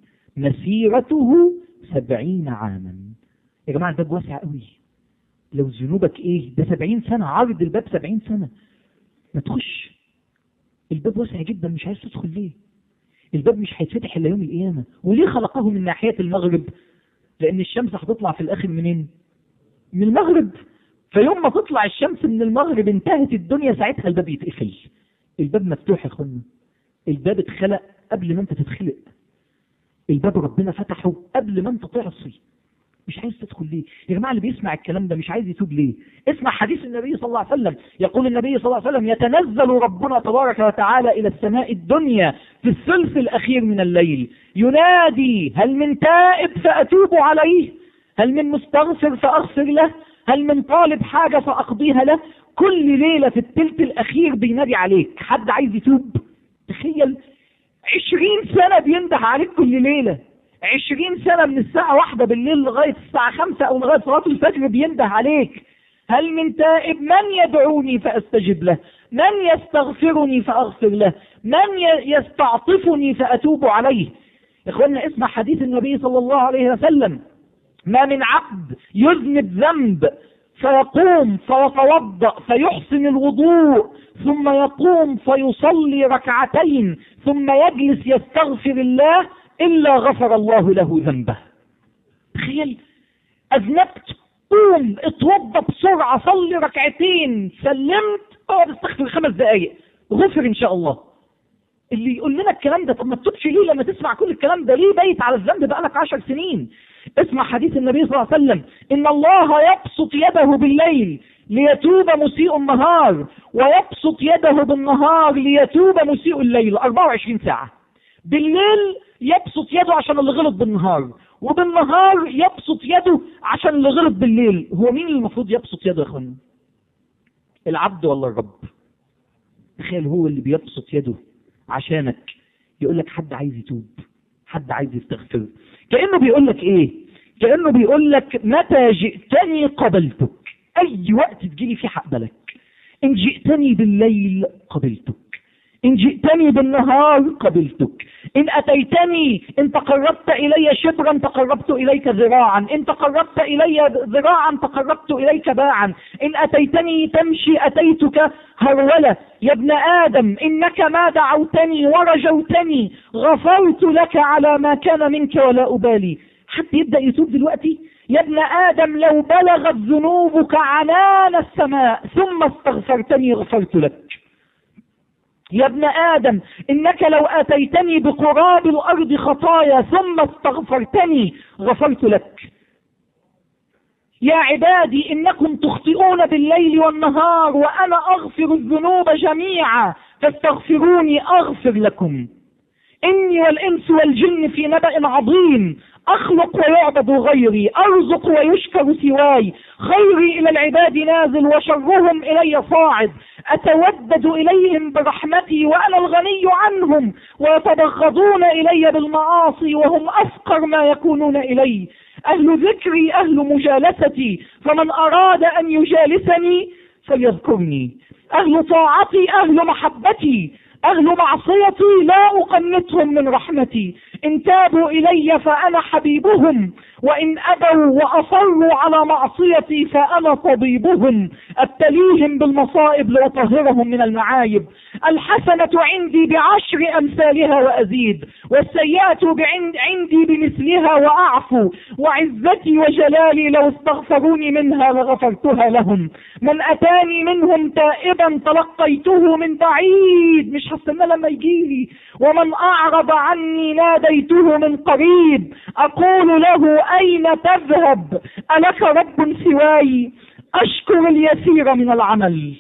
مسيرته سبعين عاما يا جماعة الباب واسع قوي لو ذنوبك ايه ده سبعين سنة عرض الباب سبعين سنة ما تخش الباب واسع جدا مش عايز تدخل ليه الباب مش هيتفتح الا يوم القيامة وليه خلقه من ناحية المغرب لان الشمس هتطلع في الاخر منين من المغرب فيوم ما تطلع الشمس من المغرب انتهت الدنيا ساعتها الباب يتقفل الباب مفتوح يا اخوانا الباب اتخلق قبل ما انت تتخلق الباب ربنا فتحه قبل ما انت تعصي مش عايز تدخل ليه يا جماعه اللي بيسمع الكلام ده مش عايز يتوب ليه اسمع حديث النبي صلى الله عليه وسلم يقول النبي صلى الله عليه وسلم يتنزل ربنا تبارك وتعالى الى السماء الدنيا في الثلث الاخير من الليل ينادي هل من تائب فاتوب عليه هل من مستغفر فاغفر له هل من طالب حاجه فاقضيها له كل ليله في الثلث الاخير بينادي عليك حد عايز يتوب تخيل عشرين سنة بينده عليك كل ليلة عشرين سنة من الساعة واحدة بالليل لغاية الساعة خمسة أو لغاية صلاة الفجر بينده عليك هل من تائب من يدعوني فأستجب له من يستغفرني فأغفر له من ي- يستعطفني فأتوب عليه إخواننا اسمع حديث النبي صلى الله عليه وسلم ما من عبد يذنب ذنب فيقوم فيتوضا فيحسن الوضوء ثم يقوم فيصلي ركعتين ثم يجلس يستغفر الله الا غفر الله له ذنبه تخيل اذنبت قوم اتوضا بسرعه صلي ركعتين سلمت اقعد استغفر خمس دقائق غفر ان شاء الله اللي يقول لنا الكلام ده طب ما تتوبش ليه لما تسمع كل الكلام ده ليه بايت على الذنب بقالك عشر سنين اسمع حديث النبي صلى الله عليه وسلم ان الله يبسط يده بالليل ليتوب مسيء النهار ويبسط يده بالنهار ليتوب مسيء الليل 24 ساعة بالليل يبسط يده عشان اللي غلط بالنهار وبالنهار يبسط يده عشان اللي غلط بالليل هو مين اللي المفروض يبسط يده يا اخوانا العبد ولا الرب تخيل هو اللي بيبسط يده عشانك يقول لك حد عايز يتوب حد عايز يستغفر كانه بيقول لك ايه كانه بيقول لك متى جئتني قبلتك اي وقت تجيلي فيه هقبلك ان جئتني بالليل قبلتك إن جئتني بالنهار قبلتك إن أتيتني إن تقربت إلي شبرا تقربت إليك ذراعا إن تقربت إلي ذراعا تقربت إليك باعا إن أتيتني تمشي أتيتك هرولة يا ابن آدم إنك ما دعوتني ورجوتني غفرت لك على ما كان منك ولا أبالي حد يبدأ يتوب دلوقتي يا ابن آدم لو بلغت ذنوبك عنان السماء ثم استغفرتني غفرت لك يا ابن آدم إنك لو أتيتني بقراب الأرض خطايا ثم استغفرتني غفرت لك يا عبادي إنكم تخطئون بالليل والنهار وأنا أغفر الذنوب جميعا فاستغفروني أغفر لكم إني والإنس والجن في نبأ عظيم أخلق ويعبد غيري أرزق ويشكر سواي خيري إلى العباد نازل وشرهم إلي صاعد أتودد إليهم برحمتي وأنا الغني عنهم ويتبغضون إلي بالمعاصي وهم أفقر ما يكونون إلي أهل ذكري أهل مجالستي فمن أراد أن يجالسني فليذكرني أهل طاعتي أهل محبتي أهل معصيتي لا أقنطهم من رحمتي إن تابوا إلي فأنا حبيبهم وإن أبوا وأصروا على معصيتي فأنا طبيبهم أبتليهم بالمصائب لأطهرهم من المعايب الحسنة عندي بعشر أمثالها وأزيد والسيئة بعند عندي بمثلها وأعفو وعزتي وجلالي لو استغفروني منها لغفرتها لهم من أتاني منهم تائبا تلقيته من بعيد مش هستنى لما يجيلي ومن أعرض عني ناديته من قريب أقول له أين تذهب ألك رب سواي أشكر اليسير من العمل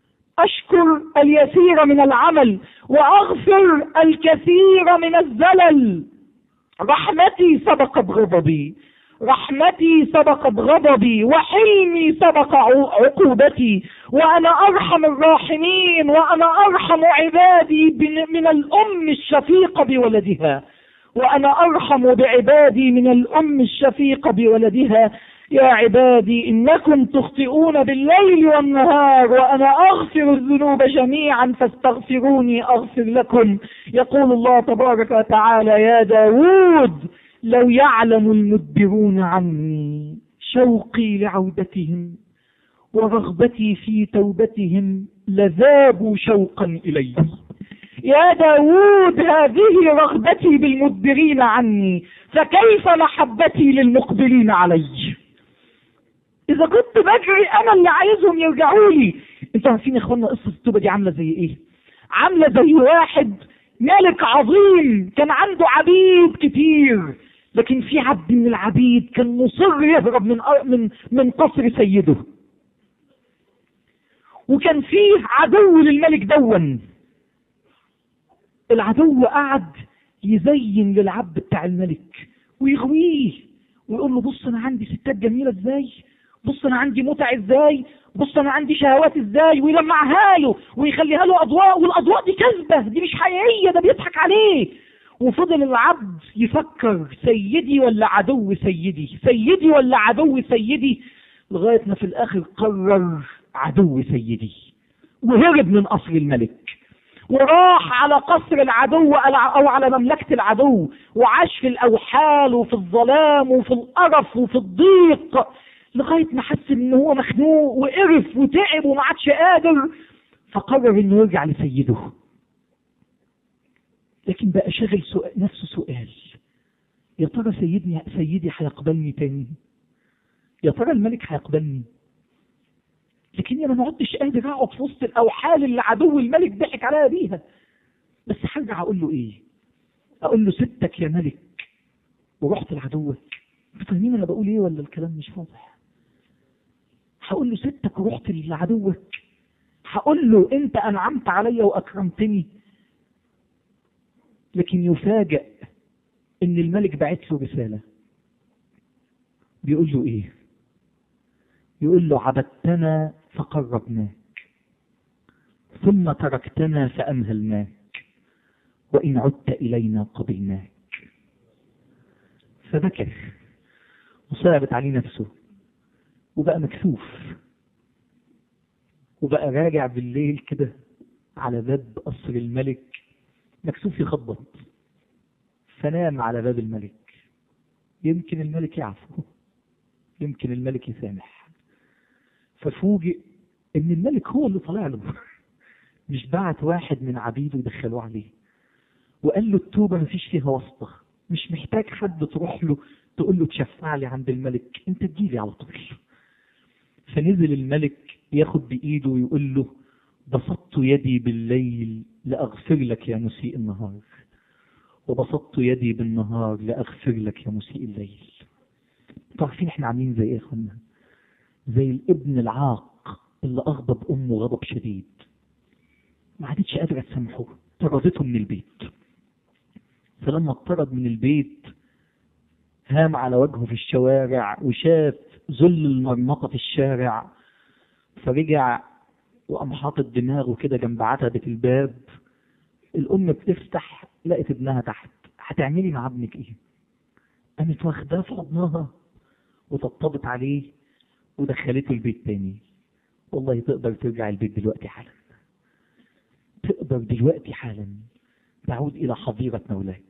أشكر اليسير من العمل وأغفر الكثير من الزلل رحمتي سبقت غضبي رحمتي سبقت غضبي وحلمي سبق عقوبتي وانا ارحم الراحمين وانا ارحم عبادي من الام الشفيقه بولدها وانا ارحم بعبادي من الام الشفيقه بولدها يا عبادي انكم تخطئون بالليل والنهار وانا اغفر الذنوب جميعا فاستغفروني اغفر لكم يقول الله تبارك وتعالى يا داود لو يعلم المدبرون عني شوقي لعودتهم ورغبتي في توبتهم لذابوا شوقا الي يا داود هذه رغبتي بالمدبرين عني فكيف محبتي للمقبلين علي اذا كنت بجري انا اللي عايزهم يرجعوا لي انتوا عارفين يا اخوانا قصه التوبه دي عامله زي ايه عامله زي واحد ملك عظيم كان عنده عبيد كتير لكن في عبد من العبيد كان مصر يهرب من من من قصر سيده وكان فيه عدو للملك دون العدو قعد يزين للعبد بتاع الملك ويغويه ويقول له بص انا عندي ستات جميله ازاي بص انا عندي متع ازاي بص انا عندي شهوات ازاي ويلمعها له ويخليها له اضواء والاضواء دي كذبه دي مش حقيقيه ده بيضحك عليه وفضل العبد يفكر سيدي ولا عدو سيدي سيدي ولا عدو سيدي لغايه ما في الاخر قرر عدو سيدي وهرب من قصر الملك وراح على قصر العدو او على مملكة العدو وعاش في الاوحال وفي الظلام وفي القرف وفي الضيق لغاية ما حس ان هو مخنوق وقرف وتعب وما عادش قادر فقرر انه يرجع لسيده لكن بقى شاغل سؤال نفسه سؤال يا ترى سيدني سيدي هيقبلني تاني يا ترى الملك هيقبلني لكن انا ما عدتش قادر اقعد في وسط الاوحال اللي عدو الملك ضحك عليا بيها بس هرجع اقول له ايه اقول له ستك يا ملك ورحت لعدوك فاهمين انا بقول ايه ولا الكلام مش واضح هقول له ستك ورحت لعدوك هقول له انت انعمت عليا واكرمتني لكن يفاجأ ان الملك بعت له رسالة بيقول له ايه يقول له عبدتنا فقربناك ثم تركتنا فأمهلناك وإن عدت إلينا قبلناك فبكى وصعبت عليه نفسه وبقى مكسوف وبقى راجع بالليل كده على باب قصر الملك مكسوف يخبط فنام على باب الملك يمكن الملك يعفو يمكن الملك يسامح ففوجئ ان الملك هو اللي طالع له مش بعت واحد من عبيده يدخلوه عليه وقال له التوبة مفيش فيها واسطة مش محتاج حد تروح له تقول له تشفع لي عند الملك انت تجيلي على طول فنزل الملك ياخد بإيده ويقول له بسطت يدي بالليل لأغفر لك يا مسيء النهار وبسطت يدي بالنهار لأغفر لك يا مسيء الليل تعرفين احنا عاملين زي ايه يا اخوانا زي الابن العاق اللي اغضب امه غضب شديد ما عادتش قادره تسامحه طردته من البيت فلما اطرد من البيت هام على وجهه في الشوارع وشاف ذل المرمطه في الشارع فرجع وقام حاطط دماغه كده جنب عتبة الباب الأم بتفتح لقت ابنها تحت هتعملي مع ابنك ايه؟ قامت واخداه في حضنها وطبطبت عليه ودخلته البيت تاني والله تقدر ترجع البيت دلوقتي حالا تقدر دلوقتي حالا تعود إلى حظيرة مولاك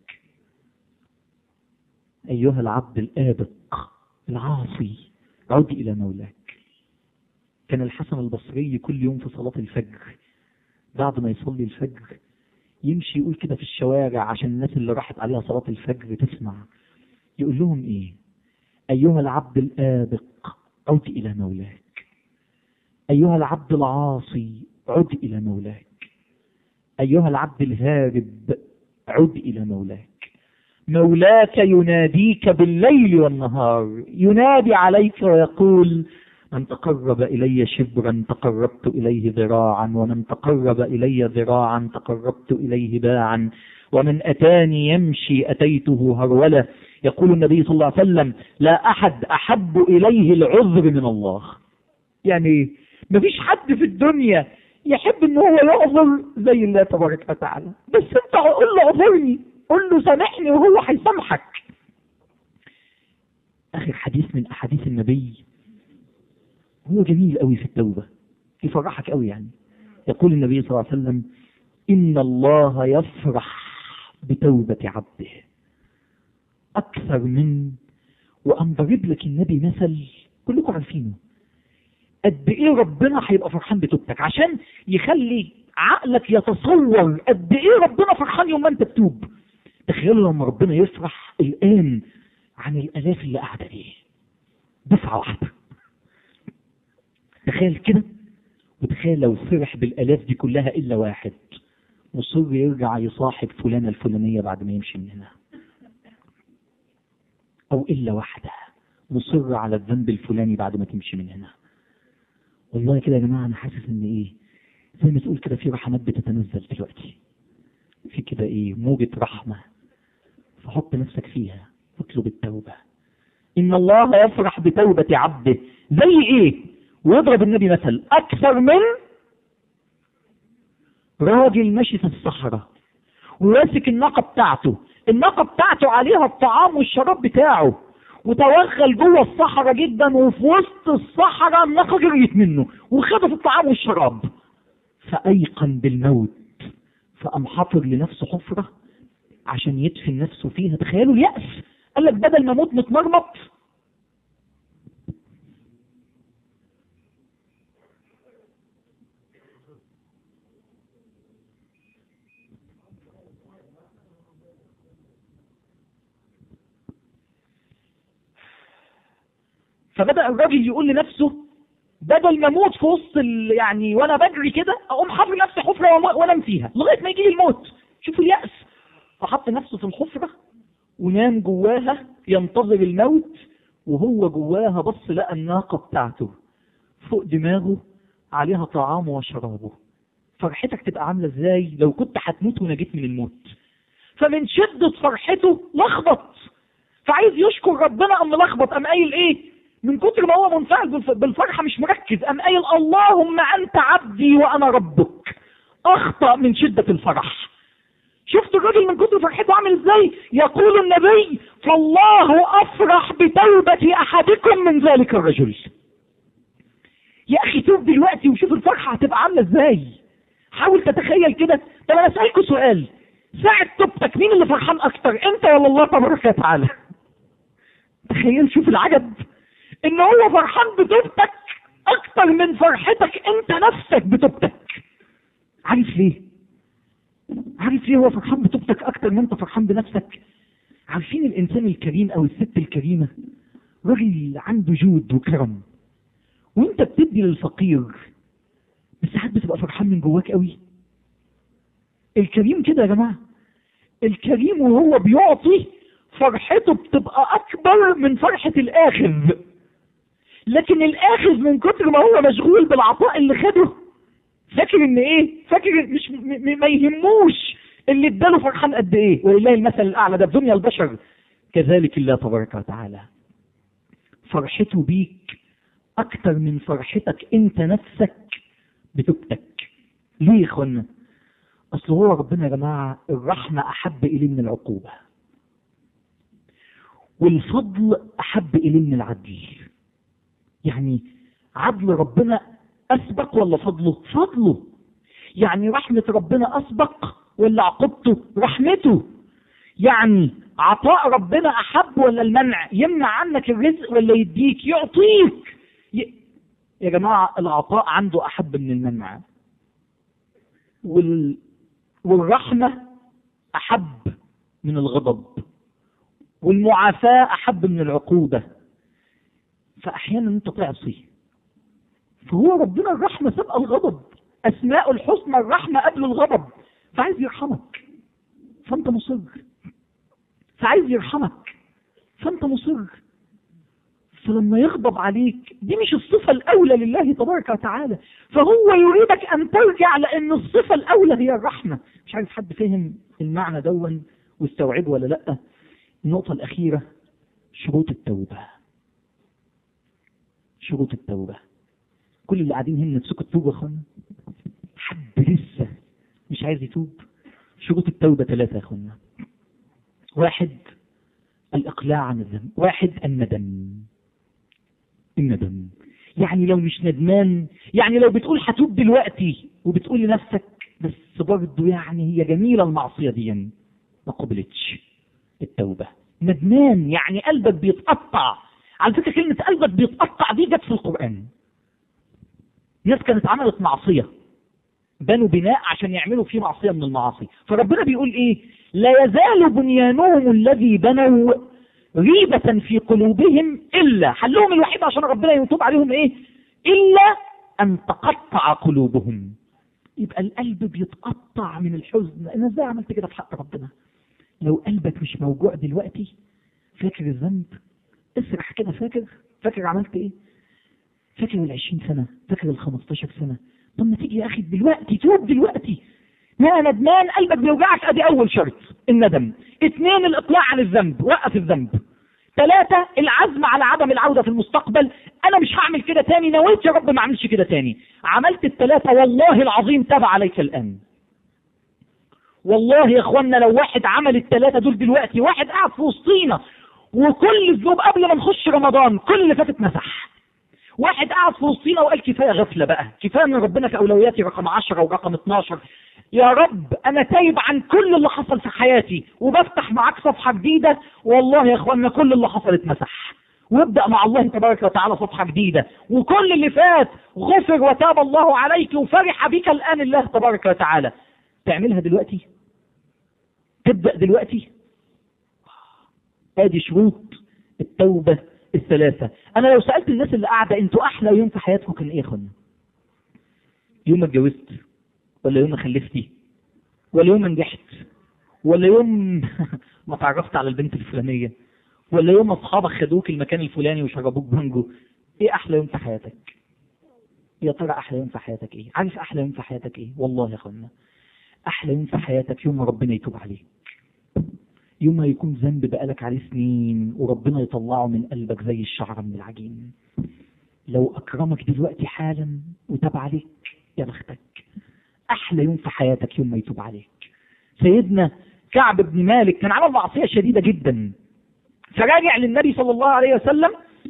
أيها العبد الآبق العاصي عد إلى مولاك كان الحسن البصري كل يوم في صلاة الفجر بعد ما يصلي الفجر يمشي يقول كده في الشوارع عشان الناس اللي راحت عليها صلاة الفجر تسمع يقول لهم ايه ايها العبد الآبق عد الى مولاك ايها العبد العاصي عد الى مولاك ايها العبد الهارب عد الى مولاك مولاك يناديك بالليل والنهار ينادي عليك ويقول من تقرب إلي شبرا تقربت إليه ذراعا ومن تقرب إلي ذراعا تقربت إليه باعا ومن أتاني يمشي أتيته هرولة يقول النبي صلى الله عليه وسلم لا أحد أحب إليه العذر من الله يعني مفيش حد في الدنيا يحب ان هو يعذر زي الله تبارك وتعالى بس انت قول له اعذرني قول له سامحني وهو هيسامحك اخر حديث من احاديث النبي هو جميل قوي في التوبة يفرحك قوي يعني يقول النبي صلى الله عليه وسلم إن الله يفرح بتوبة عبده أكثر من وأن ضرب لك النبي مثل كلكم عارفينه قد إيه ربنا هيبقى فرحان بتوبتك عشان يخلي عقلك يتصور قد إيه ربنا فرحان يوم ما أنت تتوب تخيلوا لما ربنا يفرح الآن عن الآلاف اللي قاعدة دي دفعة واحدة تخيل كده وتخيل لو فرح بالآلاف دي كلها إلا واحد مصر يرجع يصاحب فلانة الفلانية بعد ما يمشي من هنا أو إلا واحدة مصر على الذنب الفلاني بعد ما تمشي من هنا والله كده يا جماعة أنا حاسس إن إيه زي ما تقول كده في رحمات بتتنزل دلوقتي في كده إيه موجة رحمة فحط نفسك فيها اطلب التوبة إن الله يفرح بتوبة عبده زي إيه ويضرب النبي مثل أكثر من راجل ماشي في الصحراء وماسك الناقة بتاعته الناقة بتاعته عليها الطعام والشراب بتاعه وتوغل جوه الصحراء جدا وفي وسط الصحراء الناقة جريت منه وخدت الطعام والشراب فأيقن بالموت فقام حفر لنفسه حفرة عشان يدفن نفسه فيها تخيلوا اليأس قال لك بدل ما اموت متمرمط فبدأ الراجل يقول لنفسه بدل ما اموت في وسط ال- يعني وانا بجري كده اقوم حفر نفسي حفره وأم- وانام فيها لغايه ما يجي لي الموت شوفوا اليأس فحط نفسه في الحفره ونام جواها ينتظر الموت وهو جواها بص لقى الناقه بتاعته فوق دماغه عليها طعامه وشرابه فرحتك تبقى عامله ازاي لو كنت هتموت ونجيت من الموت فمن شده فرحته لخبط فعايز يشكر ربنا قام لخبط قام قايل ايه من كتر ما هو منفعل بالف- بالفرحه مش مركز قام قايل اللهم انت عبدي وانا ربك اخطأ من شدة الفرح شفت الراجل من كتر فرحته عامل ازاي يقول النبي فالله افرح بتوبة احدكم من ذلك الرجل يا اخي توب دلوقتي وشوف الفرحة هتبقى عاملة ازاي حاول تتخيل كده طب انا اسألكوا سؤال ساعة توبتك مين اللي فرحان اكتر انت ولا الله تبارك وتعالى تخيل شوف العجب ان هو فرحان بتوبتك اكتر من فرحتك انت نفسك بتوبتك عارف ليه عارف ليه هو فرحان بتوبتك اكتر من انت فرحان بنفسك عارفين الانسان الكريم او الست الكريمة راجل عنده جود وكرم وانت بتدي للفقير بس ساعات بتبقى فرحان من جواك قوي الكريم كده يا جماعة الكريم وهو بيعطي فرحته بتبقى اكبر من فرحة الاخذ لكن الاخذ من كتر ما هو مشغول بالعطاء اللي خده فاكر ان ايه فاكر مش م- م- ما يهموش اللي اداله فرحان قد ايه ولله المثل الاعلى ده في دنيا البشر كذلك الله تبارك وتعالى فرحته بيك اكتر من فرحتك انت نفسك بتوبتك ليه يا اخوانا اصل هو ربنا يا جماعه الرحمه احب اليه من العقوبه والفضل احب اليه من العدل يعني عدل ربنا اسبق ولا فضله فضله يعني رحمه ربنا اسبق ولا عقوبته رحمته يعني عطاء ربنا احب ولا المنع يمنع عنك الرزق ولا يديك يعطيك ي... يا جماعه العطاء عنده احب من المنع وال... والرحمه احب من الغضب والمعافاه احب من العقوبه فاحيانا انت تعصي فهو ربنا الرحمه سبق الغضب اسماء الحسنى الرحمه قبل الغضب فعايز يرحمك فانت مصر فعايز يرحمك فانت مصر فلما يغضب عليك دي مش الصفة الأولى لله تبارك وتعالى فهو يريدك أن ترجع لأن الصفة الأولى هي الرحمة مش عارف حد فهم المعنى دون واستوعبه ولا لأ النقطة الأخيرة شروط التوبة شروط التوبة كل اللي قاعدين هنا نفسكم تتوبوا يا اخوانا حد لسه مش عايز يتوب شروط التوبة ثلاثة يا اخوانا واحد الإقلاع عن الذنب واحد الندم الندم يعني لو مش ندمان يعني لو بتقول هتوب دلوقتي وبتقول لنفسك بس برضه يعني هي جميلة المعصية دي ما قبلتش التوبة ندمان يعني قلبك بيتقطع على فكرة كلمة قلبك بيتقطع دي جت في القرآن ناس كانت عملت معصية بنوا بناء عشان يعملوا فيه معصية من المعاصي فربنا بيقول ايه لا يزال بنيانهم الذي بنوا ريبة في قلوبهم إلا حلهم الوحيد عشان ربنا يتوب عليهم ايه إلا أن تقطع قلوبهم يبقى القلب بيتقطع من الحزن انا ازاي عملت كده في حق ربنا لو قلبك مش موجوع دلوقتي فاكر الذنب اسرح كده فاكر فاكر عملت ايه فاكر ال 20 سنة فاكر ال 15 سنة طب ما تيجي يا اخي دلوقتي توب دلوقتي ما ندمان قلبك بيوجعك ادي اول شرط الندم اثنين الاقلاع عن الذنب وقف الذنب ثلاثة العزم على عدم العودة في المستقبل انا مش هعمل كده تاني نويت يا رب ما اعملش كده تاني عملت الثلاثة والله العظيم تاب عليك الان والله يا اخوانا لو واحد عمل الثلاثة دول دلوقتي واحد قاعد في وسطينا وكل الذنوب قبل ما نخش رمضان كل اللي فاتت مسح واحد قاعد في وسطينا وقال كفايه غفله بقى كفايه ان ربنا في اولوياتي رقم 10 ورقم 12 يا رب انا تايب عن كل اللي حصل في حياتي وبفتح معاك صفحه جديده والله يا اخوانا كل اللي حصل اتمسح وابدا مع الله تبارك وتعالى صفحه جديده وكل اللي فات غفر وتاب الله عليك وفرح بك الان الله تبارك وتعالى تعملها دلوقتي تبدا دلوقتي ادي شروط التوبه الثلاثة أنا لو سألت الناس اللي قاعدة أنتوا أحلى يوم في حياتكم كان إيه يا أخوانا؟ يوم ما اتجوزت ولا يوم ما خلفتي ولا يوم ما نجحت ولا يوم ما تعرفت على البنت الفلانية ولا يوم ما أصحابك خدوك المكان الفلاني وشربوك بانجو إيه أحلى يوم في حياتك؟ يا ترى أحلى يوم في حياتك إيه؟ عارف أحلى يوم في حياتك إيه؟ والله يا أخوانا أحلى يوم في حياتك يوم ما ربنا يتوب عليك يوم ما يكون ذنب بقالك عليه سنين وربنا يطلعه من قلبك زي الشعرة من العجين لو أكرمك دلوقتي حالا وتاب عليك يا بختك احلى يوم في حياتك يوم ما يتوب عليك سيدنا كعب بن مالك كان عمل معصيه شديده جدا فراجع للنبي صلى الله عليه وسلم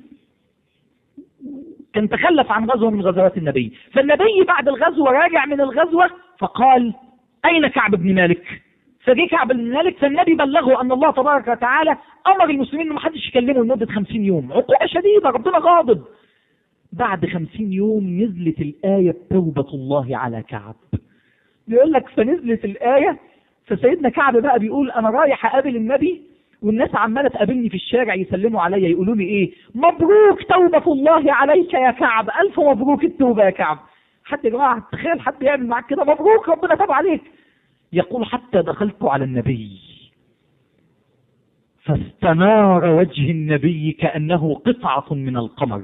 كان تخلف عن غزوه من غزوات النبي فالنبي بعد الغزوه راجع من الغزوه فقال اين كعب بن مالك فجه كعب بن مالك فالنبي بلغه ان الله تبارك وتعالى امر المسلمين ان ما حدش يكلمه لمده 50 يوم عقوبه شديده ربنا غاضب بعد خمسين يوم نزلت الآية توبة الله على كعب بيقول لك فنزلت الآية فسيدنا كعب بقى بيقول أنا رايح أقابل النبي والناس عمالة تقابلني في الشارع يسلموا عليا يقولوا لي إيه مبروك توبة الله عليك يا كعب ألف مبروك التوبة يا كعب حد يا جماعة تخيل حد يعمل معاك كده مبروك ربنا تاب عليك يقول حتى دخلت على النبي فاستنار وجه النبي كأنه قطعة من القمر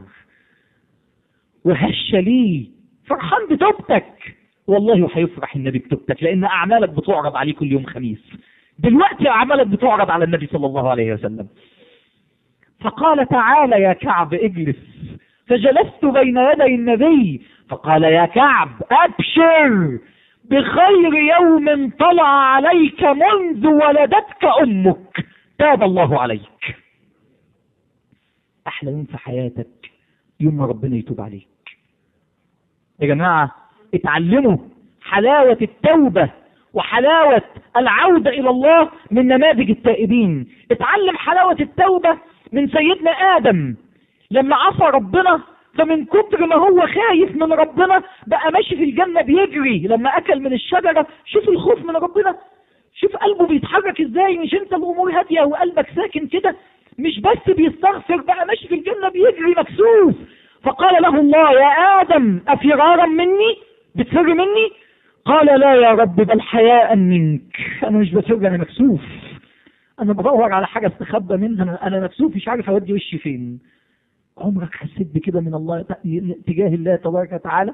وهش ليه فرحان بتوبتك والله هيفرح النبي بتوبتك لان اعمالك بتعرض عليه كل يوم خميس دلوقتي اعمالك بتعرض على النبي صلى الله عليه وسلم فقال تعالى يا كعب اجلس فجلست بين يدي النبي فقال يا كعب ابشر بخير يوم طلع عليك منذ ولدتك امك تاب الله عليك احلى يوم في حياتك يوم ما ربنا يتوب عليك يا جماعة اتعلموا حلاوة التوبة وحلاوة العودة إلى الله من نماذج التائبين اتعلم حلاوة التوبة من سيدنا آدم لما عصى ربنا فمن كتر ما هو خايف من ربنا بقى ماشي في الجنة بيجري لما أكل من الشجرة شوف الخوف من ربنا شوف قلبه بيتحرك ازاي مش انت الامور هاديه وقلبك ساكن كده مش بس بيستغفر بقى ماشي في الجنه بيجري مكسوف فقال له الله يا ادم افرارا مني بتفر مني قال لا يا رب بل حياء منك انا مش بفر انا مكسوف انا بدور على حاجه استخبى منها انا انا مكسوف مش عارف اودي وشي فين عمرك حسيت بكده من الله تجاه الله تبارك وتعالى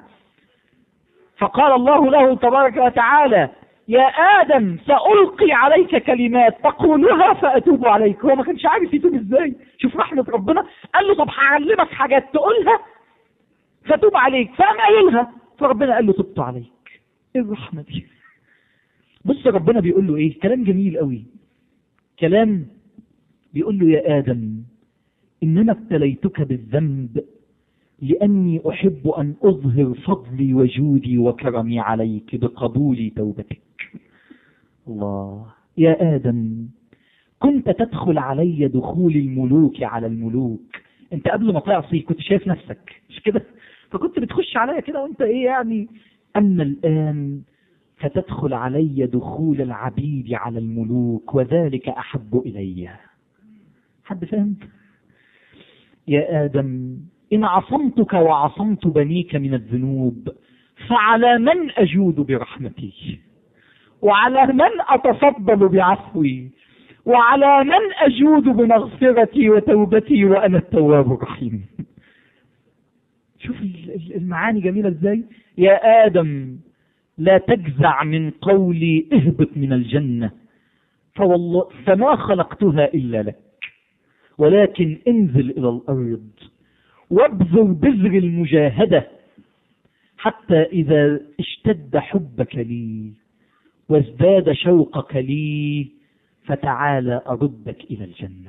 فقال الله له تبارك وتعالى يا آدم سألقي عليك كلمات تقولها فأتوب عليك هو ما كانش عارف يتوب ازاي شوف رحمة ربنا قال له طب هعلمك حاجات تقولها فتوب عليك فقام قايلها فربنا قال له تبت عليك ايه الرحمة دي بص ربنا بيقول له ايه كلام جميل قوي كلام بيقول له يا آدم إنما ابتليتك بالذنب لأني أحب أن أظهر فضلي وجودي وكرمي عليك بقبول توبتك الله يا آدم كنت تدخل علي دخول الملوك على الملوك انت قبل ما تعصي كنت شايف نفسك مش كده فكنت بتخش عليا كده وانت ايه يعني اما الان فتدخل علي دخول العبيد على الملوك وذلك احب الي حد فاهم يا ادم ان عصمتك وعصمت بنيك من الذنوب فعلى من اجود برحمتي وعلى من أتفضل بعفوي وعلى من أجود بمغفرتي وتوبتي وأنا التواب الرحيم شوف المعاني جميلة ازاي يا آدم لا تجزع من قولي اهبط من الجنة فوالله فما خلقتها إلا لك ولكن انزل إلى الأرض وابذر بذر المجاهدة حتى إذا اشتد حبك لي وازداد شوقك لي فتعالى أردك إلى الجنة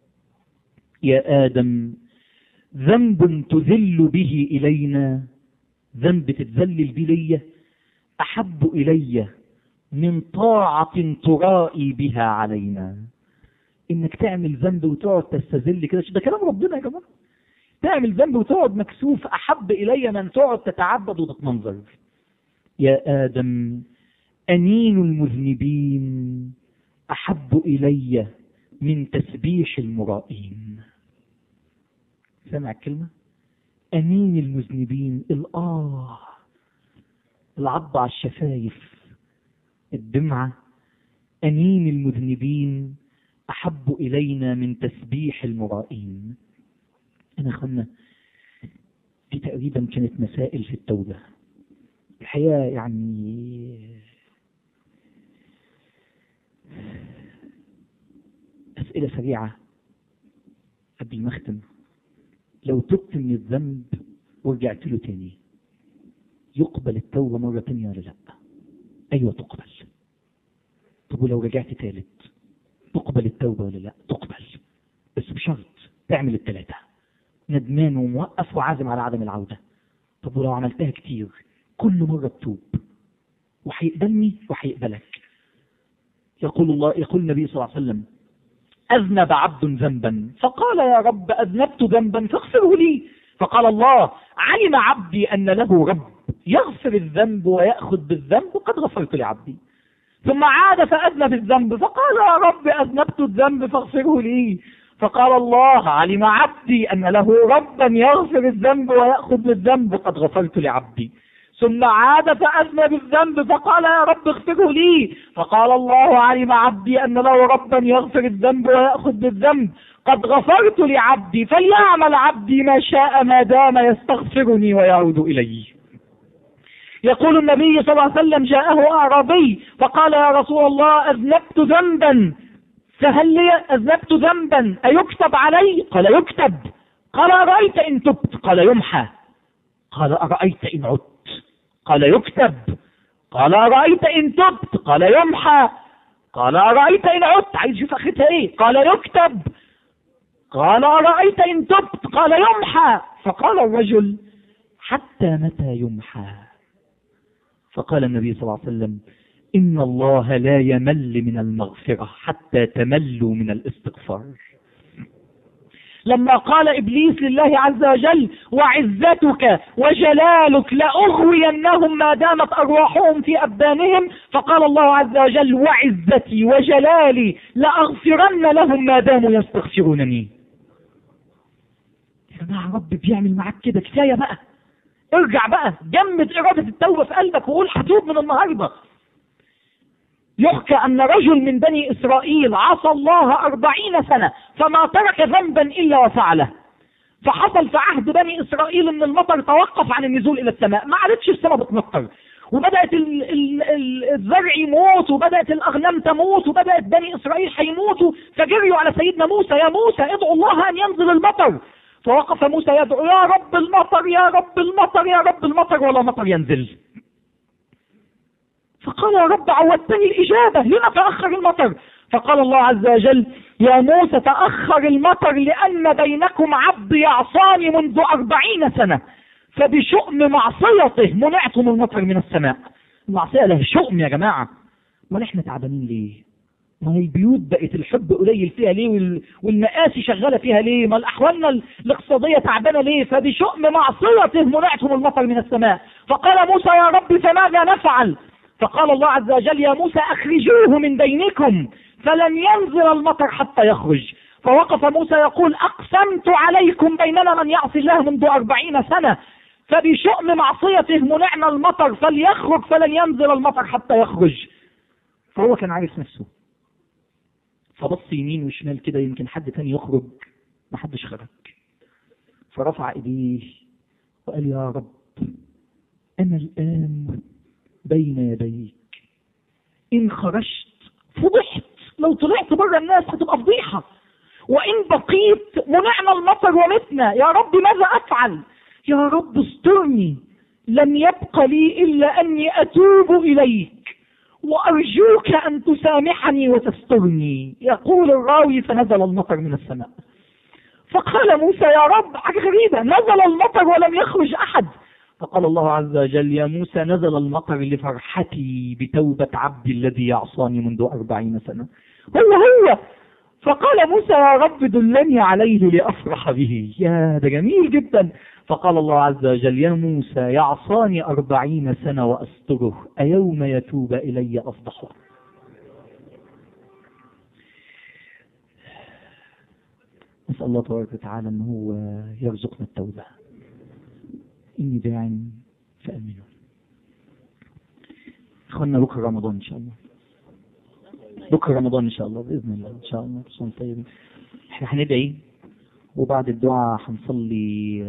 يا آدم ذنب تذل به إلينا ذنب تتذلل به لي أحب إلي من طاعة ترائي بها علينا إنك تعمل ذنب وتقعد تستذل كده ده كلام ربنا يا جماعة تعمل ذنب وتقعد مكسوف أحب إلي من تقعد تتعبد وتتمنظر يا آدم أنين المذنبين أحب إلي من تسبيح المرائين سمع الكلمة أنين المذنبين الآه العض على الشفايف الدمعة أنين المذنبين أحب إلينا من تسبيح المرائين أنا أخوانا دي تقريبا كانت مسائل في التوبة الحقيقة يعني أسئلة سريعة قبل ما أختم لو تبت من الذنب ورجعت له تاني يقبل التوبة مرة تانية ولا لا ايوه تقبل طب ولو رجعت تالت تقبل التوبة ولا لا تقبل بس بشرط تعمل التلاتة ندمان وموقف وعازم على عدم العودة طب ولو عملتها كتير كل مرة تتوب وهيقبلني وهيقبلك يقول الله يقول النبي صلى الله عليه وسلم أذنب عبد ذنبا فقال يا رب أذنبت ذنبا فاغفره لي فقال الله علم عبدي أن له رب يغفر الذنب ويأخذ بالذنب قد غفرت لعبدي ثم عاد فأذنب الذنب فقال يا رب أذنبت الذنب فاغفره لي فقال الله علم عبدي أن له ربا يغفر الذنب ويأخذ بالذنب قد غفرت لعبدي ثم عاد فأذنب الذنب فقال يا رب اغفره لي فقال الله علم عبدي أن له ربا يغفر الذنب ويأخذ بالذنب قد غفرت لعبدي فليعمل عبدي ما شاء ما دام يستغفرني ويعود إلي يقول النبي صلى الله عليه وسلم جاءه أعرابي فقال يا رسول الله أذنبت ذنبا فهل لي أذنبت ذنبا أيكتب علي قال يكتب قال أرأيت إن تبت قال يمحى قال أرأيت إن عدت قال يكتب قال أرأيت إن تبت قال يمحى قال أرأيت إن عدت عايز يشوف آخرتها إيه قال يكتب قال أرأيت إن تبت قال يمحى فقال الرجل حتى متى يمحى فقال النبي صلى الله عليه وسلم إن الله لا يمل من المغفرة حتى تملوا من الاستغفار لما قال إبليس لله عز وجل وعزتك وجلالك لأغوينهم ما دامت أرواحهم في أبدانهم فقال الله عز وجل وعزتي وجلالي لأغفرن لهم ما داموا يستغفرونني يا جماعة رب بيعمل معاك كده كفاية بقى ارجع بقى جمد إرادة التوبة في قلبك وقول هتوب من النهاردة يحكى أن رجل من بني إسرائيل عصى الله أربعين سنة فما ترك ذنبا إلا وفعله فحصل في عهد بني إسرائيل أن المطر توقف عن النزول إلى السماء ما عادتش السماء بتمطر وبدأت ال ال ال الزرع يموت وبدأت الأغنام تموت وبدأت بني إسرائيل هيموتوا فجريوا على سيدنا موسى يا موسى ادعوا الله أن ينزل المطر فوقف موسى يدعو يا رب المطر يا رب المطر يا رب المطر ولا مطر ينزل فقال يا رب عودتني الإجابة لما تأخر المطر فقال الله عز وجل يا موسى تأخر المطر لأن بينكم عبد يعصاني منذ أربعين سنة فبشؤم معصيته منعتم المطر من السماء المعصية لها شؤم يا جماعة امال احنا تعبانين ليه ما هي البيوت بقت الحب قليل فيها ليه وال... والمآسي شغالة فيها ليه ما الأحوالنا الاقتصادية تعبانة ليه فبشؤم معصيته منعتم المطر من السماء فقال موسى يا رب فماذا نفعل فقال الله عز وجل يا موسى أخرجوه من بينكم فلن ينزل المطر حتى يخرج فوقف موسى يقول أقسمت عليكم بيننا من يعصي الله منذ أربعين سنة فبشؤم معصيته منعنا المطر فليخرج فلن ينزل المطر حتى يخرج فهو كان عارف نفسه فبص يمين وشمال كده يمكن حد تاني يخرج ما حدش خرج فرفع ايديه وقال يا رب انا الان بين يديك ان خرجت فضحت لو طلعت بره الناس هتبقى فضيحه وان بقيت منعنا المطر ومتنا يا رب ماذا افعل يا رب استرني لم يبق لي الا اني اتوب اليك وأرجوك أن تسامحني وتسترني يقول الراوي فنزل المطر من السماء فقال موسى يا رب حاجة غريبة نزل المطر ولم يخرج أحد فقال الله عز وجل يا موسى نزل المطر لفرحتي بتوبة عبدي الذي يعصاني منذ أربعين سنة هو هو فقال موسى يا رب دلني عليه لأفرح به يا ده جميل جدا فقال الله عز وجل يا موسى يعصاني أربعين سنة وأستره أيوم يتوب إلي أفضحه نسأل الله تبارك وتعالى أن هو يرزقنا التوبة إني داع فأمنوا إخوانا بكرة رمضان إن شاء الله بكرة رمضان إن شاء الله بإذن الله إن شاء الله صوم طيب إحنا هندعي وبعد الدعاء هنصلي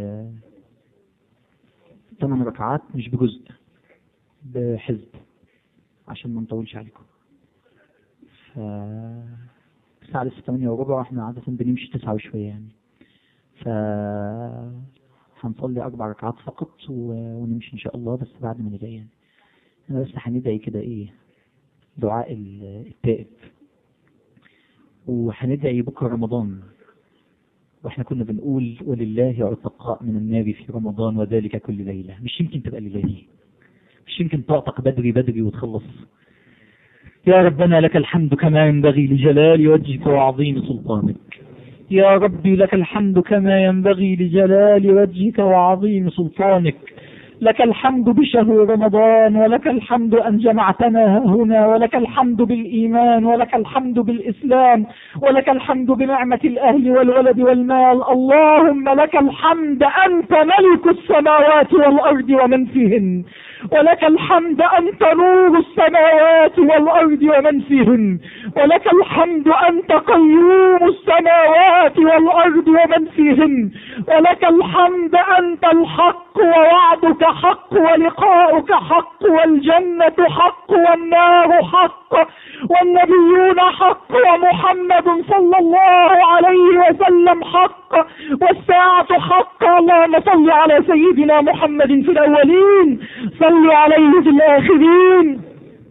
ثمان ركعات مش بجزء بحزب عشان ما نطولش عليكم ف الساعة لسه 8 وربع واحنا عادة بنمشي تسعة وشوية يعني ف هنصلي أربع ركعات فقط و... ونمشي إن شاء الله بس بعد ما ندعي يعني انا بس هندعي كده ايه دعاء ال- التائب وهندعي بكره رمضان واحنا كنا بنقول ولله عتقاء من النار في رمضان وذلك كل ليله مش يمكن تبقى الليله دي مش يمكن تعتق بدري بدري وتخلص يا ربنا لك الحمد كما ينبغي لجلال وجهك وعظيم سلطانك يا ربي لك الحمد كما ينبغي لجلال وجهك وعظيم سلطانك لك الحمد بشهر رمضان ولك الحمد أن جمعتنا هنا ولك الحمد بالإيمان ولك الحمد بالإسلام ولك الحمد بنعمة الأهل والولد والمال اللهم لك الحمد أنت ملك السماوات والأرض ومن فيهن ولك الحمد أنت نور السماوات والأرض ومن فيهن ولك الحمد أنت قيوم السماوات والأرض ومن فيهن ولك الحمد أنت الحق ووعدك حق ولقاؤك حق والجنة حق والنار حق والنبيون حق ومحمد صلى الله عليه وسلم حق والساعة حق اللهم صل على سيدنا محمد في الأولين صل عليه في الآخرين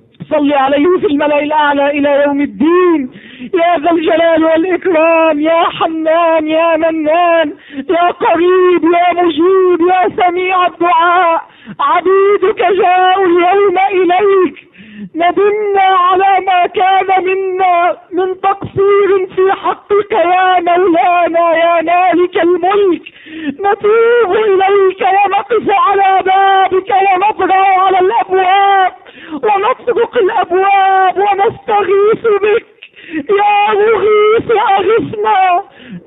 صل عليه في الملأ الأعلى إلى يوم الدين يا ذا الجلال والإكرام يا حنان يا منان يا قريب يا مجيب يا سميع الدعاء عبيدك جاءوا اليوم إليك ندمنا على ما كان منا من تقصير في حقك يا مولانا يا مالك الملك نتوب إليك ونقف على بابك ونضرع على الأبواب ونطرق الأبواب ونستغيث بك يا مغيث أغثنا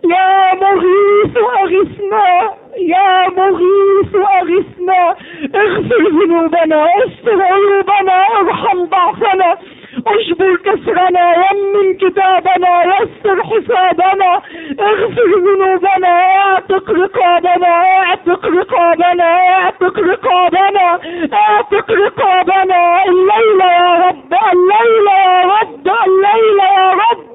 يا مغيث أغثنا يا مغيث أغثنا اغفر ذنوبنا استر عيوبنا ارحم ضعفنا اجبر كسرنا يمن كتابنا يسر حسابنا اغفر ذنوبنا اعتق رقابنا اعتق رقابنا اعتق رقابنا اعتق رقابنا الليلة يا رب الليلة يا رب الليلة يا رب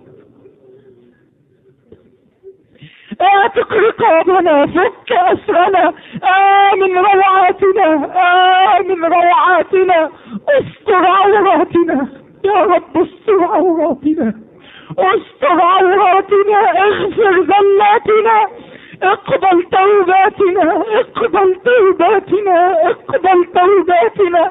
اعتق رقابنا فك اسرنا امن روعاتنا امن روعاتنا استر عوراتنا يا رب استر عوراتنا استر عوراتنا اغفر ذلاتنا اقبل توباتنا اقبل توباتنا اقبل توباتنا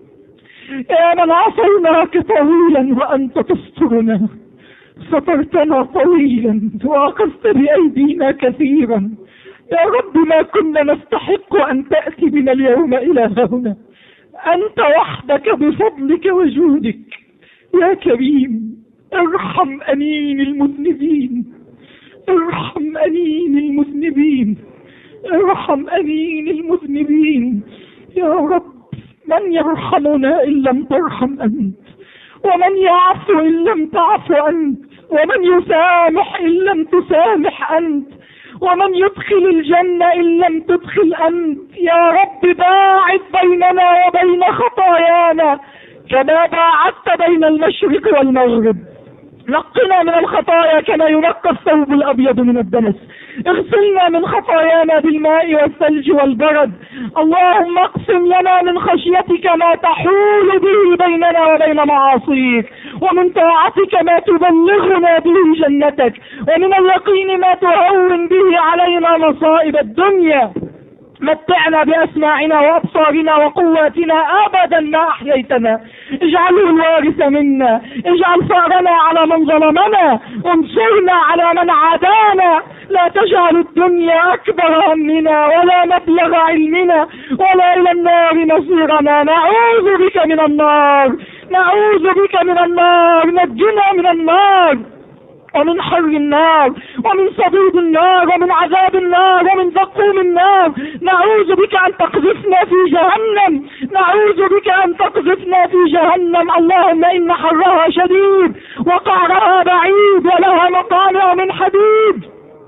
يا من عصيناك طويلا وانت تسترنا سترتنا طويلا واخذت بايدينا كثيرا يا رب ما كنا نستحق ان تاتي بنا اليوم الى هنا انت وحدك بفضلك وجودك يا كريم ارحم انين المذنبين ارحم انين المذنبين ارحم انين المذنبين يا رب من يرحمنا ان لم ترحم انت ومن يعفو ان لم تعفو انت ومن يسامح ان لم تسامح انت ومن يدخل الجنة إن لم تدخل أنت يا رب باعد بيننا وبين خطايانا كما باعدت بين المشرق والمغرب نقنا من الخطايا كما ينقى الثوب الأبيض من الدنس اغسلنا من خطايانا بالماء والثلج والبرد اللهم اقسم لنا من خشيتك ما تحول به بيننا وبين معاصيك ومن طاعتك ما تبلغنا به جنتك ومن اليقين ما تهون به علينا مصائب الدنيا متعنا بأسماعنا وأبصارنا وقواتنا أبدا ما أحييتنا اجعله الوارث منا اجعل ثارنا على من ظلمنا انصرنا على من عادانا لا تجعل الدنيا أكبر همنا ولا مبلغ علمنا ولا إلى النار مصيرنا نعوذ بك من النار نعوذ بك من النار نجنا من النار ومن حر النار ومن صديد النار ومن عذاب النار ومن زقوم النار نعوذ بك أن تقذفنا في جهنم نعوذ بك أن تقذفنا في جهنم اللهم إن حرها شديد وقعرها بعيد ولها مقامع من حديد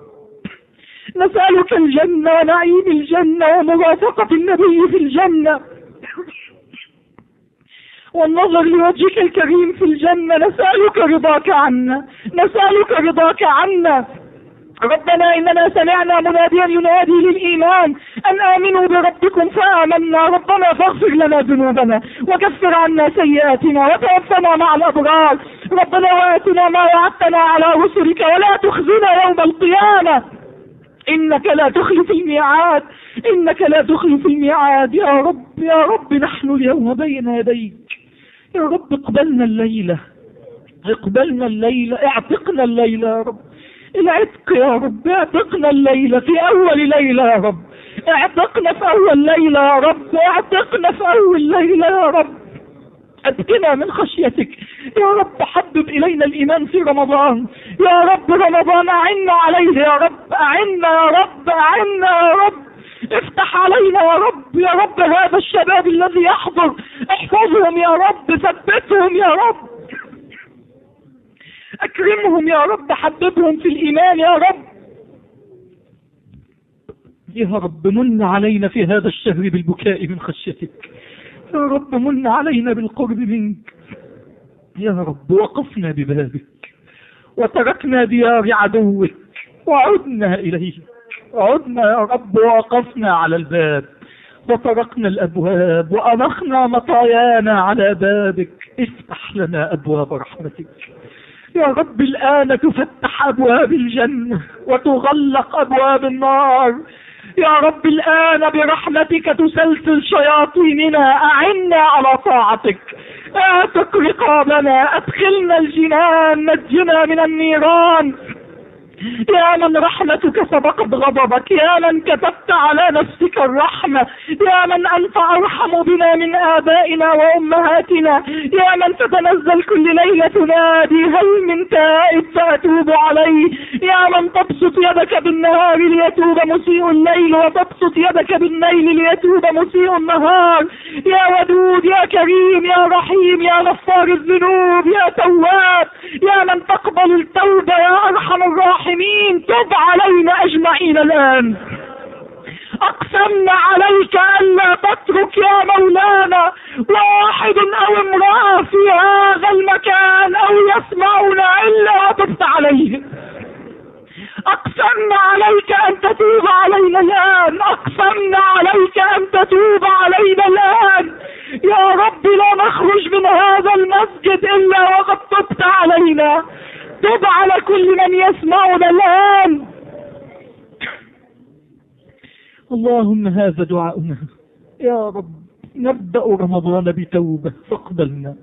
نسألك الجنة ونعيم الجنة ومرافقة النبي في الجنة والنظر لوجهك الكريم في الجنة نسألك رضاك عنا نسألك رضاك عنا ربنا إننا سمعنا مناديا ينادي للإيمان أن آمنوا بربكم فآمنا ربنا فاغفر لنا ذنوبنا وكفر عنا سيئاتنا وتوفنا مع الأبرار ربنا وآتنا ما وعدتنا على رسلك ولا تخزنا يوم القيامة إنك لا تخلف الميعاد إنك لا تخلف الميعاد يا رب يا رب نحن اليوم بين يديك يا رب اقبلنا الليلة اقبلنا الليلة اعتقنا الليلة يا رب العتق يا رب اعتقنا الليلة في أول ليلة يا رب اعتقنا في أول ليلة يا رب اعتقنا في أول ليلة يا رب أتقنا من خشيتك يا رب حبب إلينا الإيمان في رمضان يا رب رمضان أعنا عليه يا رب أعنا يا رب أعنا يا رب افتح علينا يا رب يا رب هذا الشباب الذي يحضر احفظهم يا رب ثبتهم يا رب اكرمهم يا رب حببهم في الايمان يا رب يا رب من علينا في هذا الشهر بالبكاء من خشيتك يا رب من علينا بالقرب منك يا رب وقفنا ببابك وتركنا ديار عدوك وعدنا إليك عدنا يا رب ووقفنا على الباب وطرقنا الأبواب وأنخنا مطايانا على بابك افتح لنا أبواب رحمتك يا رب الآن تفتح أبواب الجنة وتغلق أبواب النار يا رب الآن برحمتك تسلسل شياطيننا أعنا على طاعتك اعتق رقابنا أدخلنا الجنان نجنا من النيران يا من رحمتك سبقت غضبك يا من كتبت على نفسك الرحمة يا من أنت أرحم بنا من آبائنا وأمهاتنا يا من تتنزل كل ليلة تنادي هل من تائب فأتوب عليه يا من تبسط يدك بالنهار ليتوب مسيء الليل وتبسط يدك بالليل ليتوب مسيء النهار يا ودود يا كريم يا رحيم يا غفار الذنوب يا تواب يا من تقبل التوبة يا أرحم الراحمين تب علينا أجمعين الآن أقسمنا عليك ألا تترك يا مولانا واحد أو امرأة في هذا المكان أو يسمعنا إلا وتبت عليه أقسمنا عليك أن تتوب علينا الآن أقسمنا عليك أن تتوب علينا الآن يا رب لا نخرج من هذا المسجد إلا وقد تبت علينا تب على كل من يسمعنا الآن اللهم هذا دعاؤنا يا رب نبدأ رمضان بتوبة فاقبلنا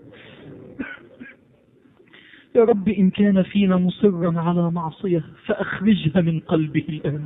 يا رب إن كان فينا مصرا على معصية فأخرجها من قلبه الآن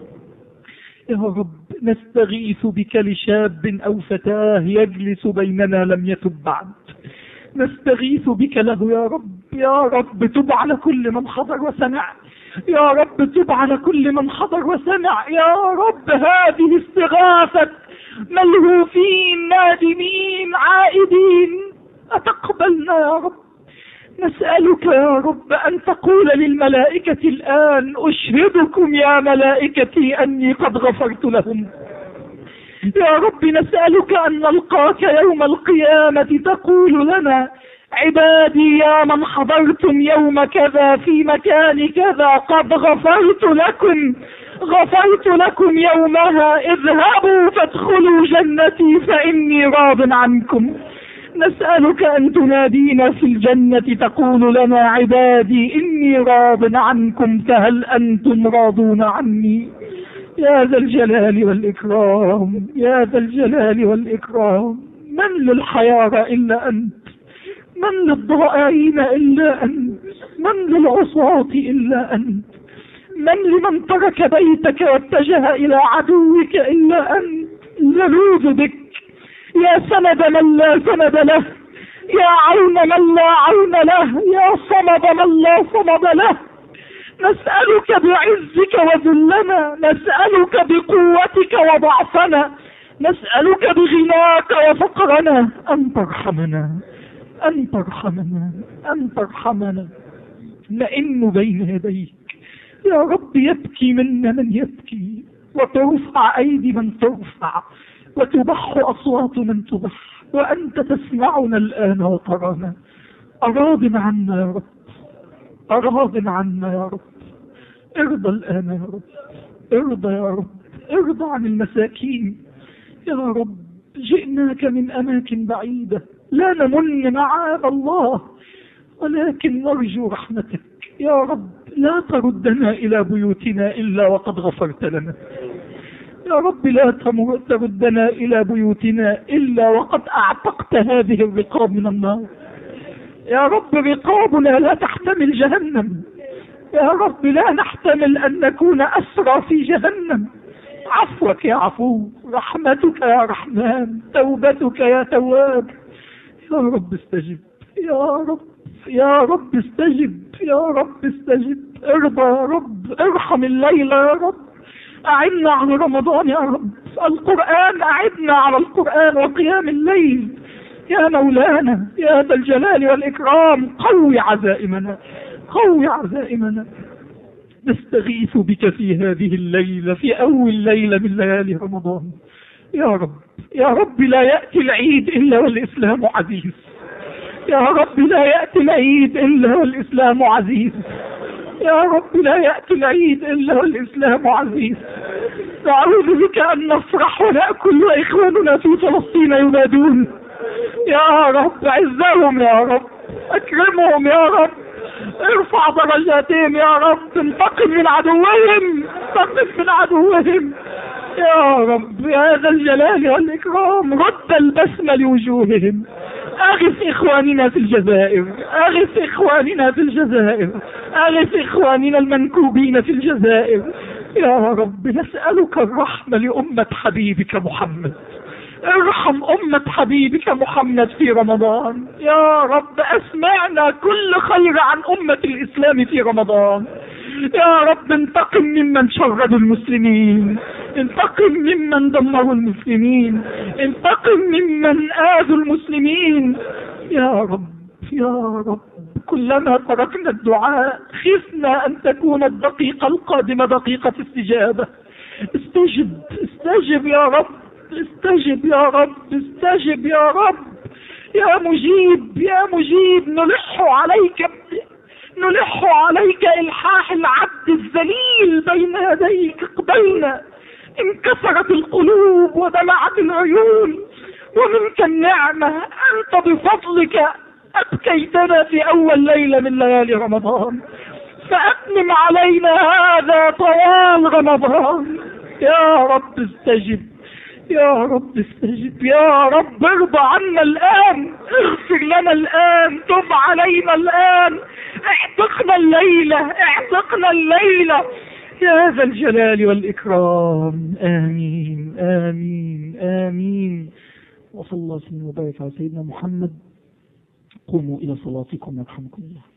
يا رب نستغيث بك لشاب أو فتاة يجلس بيننا لم يتب بعد نستغيث بك له يا رب يا رب تب على كل من حضر وسمع يا رب تب على كل من حضر وسمع يا رب هذه استغاثة ملهوفين نادمين عائدين أتقبلنا يا رب نسألك يا رب أن تقول للملائكة الآن أشهدكم يا ملائكتي أني قد غفرت لهم يا رب نسألك أن نلقاك يوم القيامة تقول لنا عبادي يا من حضرتم يوم كذا في مكان كذا قد غفرت لكم غفرت لكم يومها اذهبوا فادخلوا جنتي فإني راض عنكم نسألك أن تنادينا في الجنة تقول لنا عبادي إني راض عنكم فهل أنتم راضون عني يا ذا الجلال والإكرام يا ذا الجلال والإكرام من للحيارى إلا أنت من للضائعين إلا أنت من للعصاة إلا أنت من لمن ترك بيتك واتجه إلى عدوك إلا أنت نلوذ بك يا سند من لا سند له يا عون من لا عون له يا صمد من لا صمد له نسألك بعزك وذلنا نسألك بقوتك وضعفنا نسألك بغناك وفقرنا أن ترحمنا أن ترحمنا أن ترحمنا نئن بين يديك يا رب يبكي منا من يبكي وترفع أيدي من ترفع وتبح أصوات من تبح وأنت تسمعنا الآن وترانا أراض عنا يا رب أراض عنا يا رب ارضى الآن يا رب ارضى يا رب ارضى عن المساكين يا رب جئناك من أماكن بعيدة لا نمن معاذ الله ولكن نرجو رحمتك يا رب لا تردنا إلى بيوتنا إلا وقد غفرت لنا يا رب لا تمر- تردنا إلى بيوتنا إلا وقد أعتقت هذه الرقاب من النار يا رب رقابنا لا تحتمل جهنم يا رب لا نحتمل أن نكون أسرى في جهنم عفوك يا عفو رحمتك يا رحمن توبتك يا تواب يا رب استجب يا رب يا رب استجب يا رب استجب ارضى يا رب ارحم الليلة يا رب أعنا على رمضان يا رب القرآن أعدنا على القرآن وقيام الليل يا مولانا يا ذا الجلال والإكرام قوي عزائمنا قوي عزائمنا نستغيث بك في هذه الليلة في أول ليلة من ليالي رمضان يا رب يا رب لا يأتي العيد إلا والإسلام عزيز يا رب لا يأتي العيد إلا والإسلام عزيز يا رب لا يأتي العيد إلا والإسلام عزيز نعوذ بك أن نفرح ونأكل وإخواننا في فلسطين ينادون يا رب عزهم يا رب أكرمهم يا رب ارفع درجاتهم يا رب انتقم من عدوهم انتقم من عدوهم يا رب يا ذا الجلال والإكرام رد البسم لوجوههم أغث إخواننا في الجزائر أغث إخواننا في الجزائر أغث إخواننا المنكوبين في الجزائر يا رب نسألك الرحمة لأمة حبيبك محمد ارحم أمة حبيبك محمد في رمضان يا رب أسمعنا كل خير عن أمة الإسلام في رمضان يا رب انتقم ممن شردوا المسلمين انتقم ممن دمروا المسلمين انتقم ممن آذوا المسلمين يا رب يا رب كلما تركنا الدعاء خفنا أن تكون الدقيقة القادمة دقيقة استجابة استجب استجب يا رب استجب يا رب استجب يا رب يا مجيب يا مجيب نلح عليك نلح عليك إلحاح العبد الذليل بين يديك اقبلنا انكسرت القلوب ودمعت العيون ومنك النعمة أنت بفضلك أبكيتنا في أول ليلة من ليالي رمضان فأتمم علينا هذا طوال رمضان يا رب استجب يا رب استجب يا رب ارضى عنا الآن اغفر لنا الآن تب علينا الآن اعتقنا الليلة اعتقنا الليلة يا ذا الجلال والإكرام آمين آمين آمين وصلى الله وسلم وبارك على سيدنا محمد قوموا إلى صلاتكم يرحمكم الله